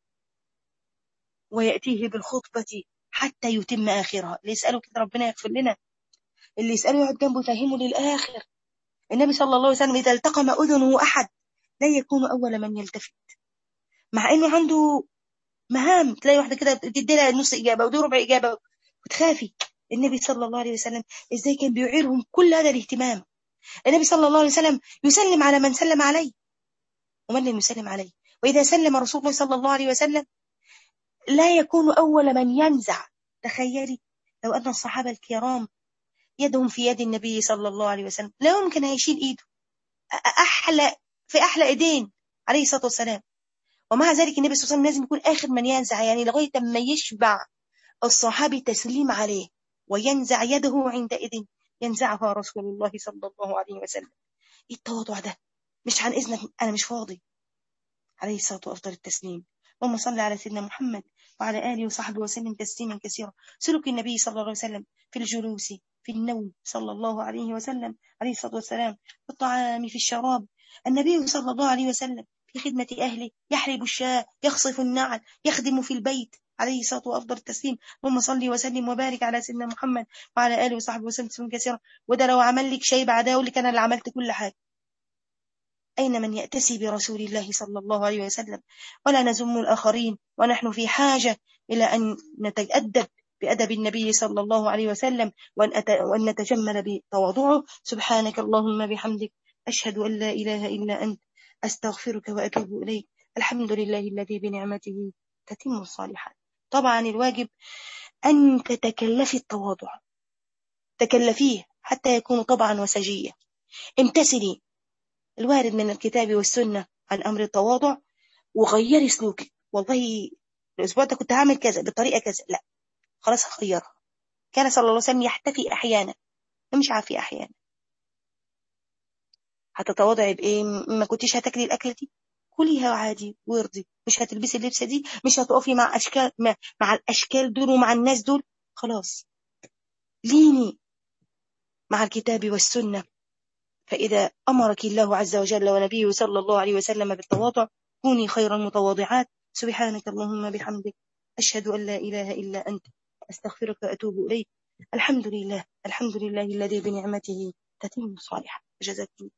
ويأتيه بالخطبة حتى يتم آخرها اللي يسأله كده ربنا يغفر لنا اللي يسأله يقعد جنبه يفهمه للآخر النبي صلى الله عليه وسلم إذا التقم أذنه أحد لا يكون أول من يلتفت مع إنه عنده مهام تلاقي واحدة كده تدي لها نص إجابة ودي ربع إجابة وتخافي النبي صلى الله عليه وسلم إزاي كان بيعيرهم كل هذا الاهتمام النبي صلى الله عليه وسلم يسلم على من سلم عليه ومن لم يسلم عليه وإذا سلم رسول الله صلى الله عليه وسلم لا يكون أول من ينزع تخيلي لو أن الصحابة الكرام يدهم في يد النبي صلى الله عليه وسلم لا يمكن هيشيل إيده أحلى في أحلى إيدين عليه الصلاة والسلام ومع ذلك النبي صلى الله عليه وسلم لازم يكون آخر من ينزع يعني لغاية ما يشبع الصحابي تسليم عليه وينزع يده عندئذ ينزعها رسول الله صلى الله عليه وسلم ايه التواضع ده مش عن إذنك أنا مش فاضي عليه الصلاة وأفضل التسليم اللهم صل على سيدنا محمد وعلى آله وصحبه وسلم تسليما كثيرا سلك النبي صلى الله عليه وسلم في الجلوس في النوم صلى الله عليه وسلم عليه الصلاة والسلام في الطعام في الشراب النبي صلى الله عليه وسلم في خدمة أهله يحلب الشاة يخصف النعل يخدم في البيت عليه الصلاة وأفضل التسليم اللهم صل وسلم وبارك على سيدنا محمد وعلى آله وصحبه وسلم تسليما كثيرا وده لو عمل لك شيء بعدها يقول لك أنا اللي عملت كل حاجة أين من يأتسي برسول الله صلى الله عليه وسلم ولا نزم الآخرين ونحن في حاجة إلى أن نتأدب بأدب النبي صلى الله عليه وسلم وأن نتجمل بتواضعه سبحانك اللهم بحمدك أشهد أن لا إله إلا أنت أستغفرك وأتوب إليك الحمد لله الذي بنعمته تتم الصالحات طبعا الواجب أن تتكلفي التواضع تكلفيه حتى يكون طبعا وسجية امتثلي الوارد من الكتاب والسنة عن أمر التواضع وغيري سلوكك والله الأسبوع ده كنت هعمل كذا بالطريقة كذا لا خلاص هغيرها كان صلى الله عليه وسلم يحتفي أحيانا مش عافي أحيانا هتتواضعي بإيه ما كنتيش هتاكلي الأكلة دي كليها عادي وارضي مش هتلبسي اللبسة دي مش هتقفي مع أشكال مع الأشكال دول ومع الناس دول خلاص ليني مع الكتاب والسنة فإذا أمرك الله عز وجل ونبيه صلى الله عليه وسلم بالتواضع كوني خير المتواضعات سبحانك اللهم بحمدك أشهد أن لا إله إلا أنت أستغفرك وأتوب إليك الحمد لله الحمد لله الذي بنعمته تتم الصالحة جزاكم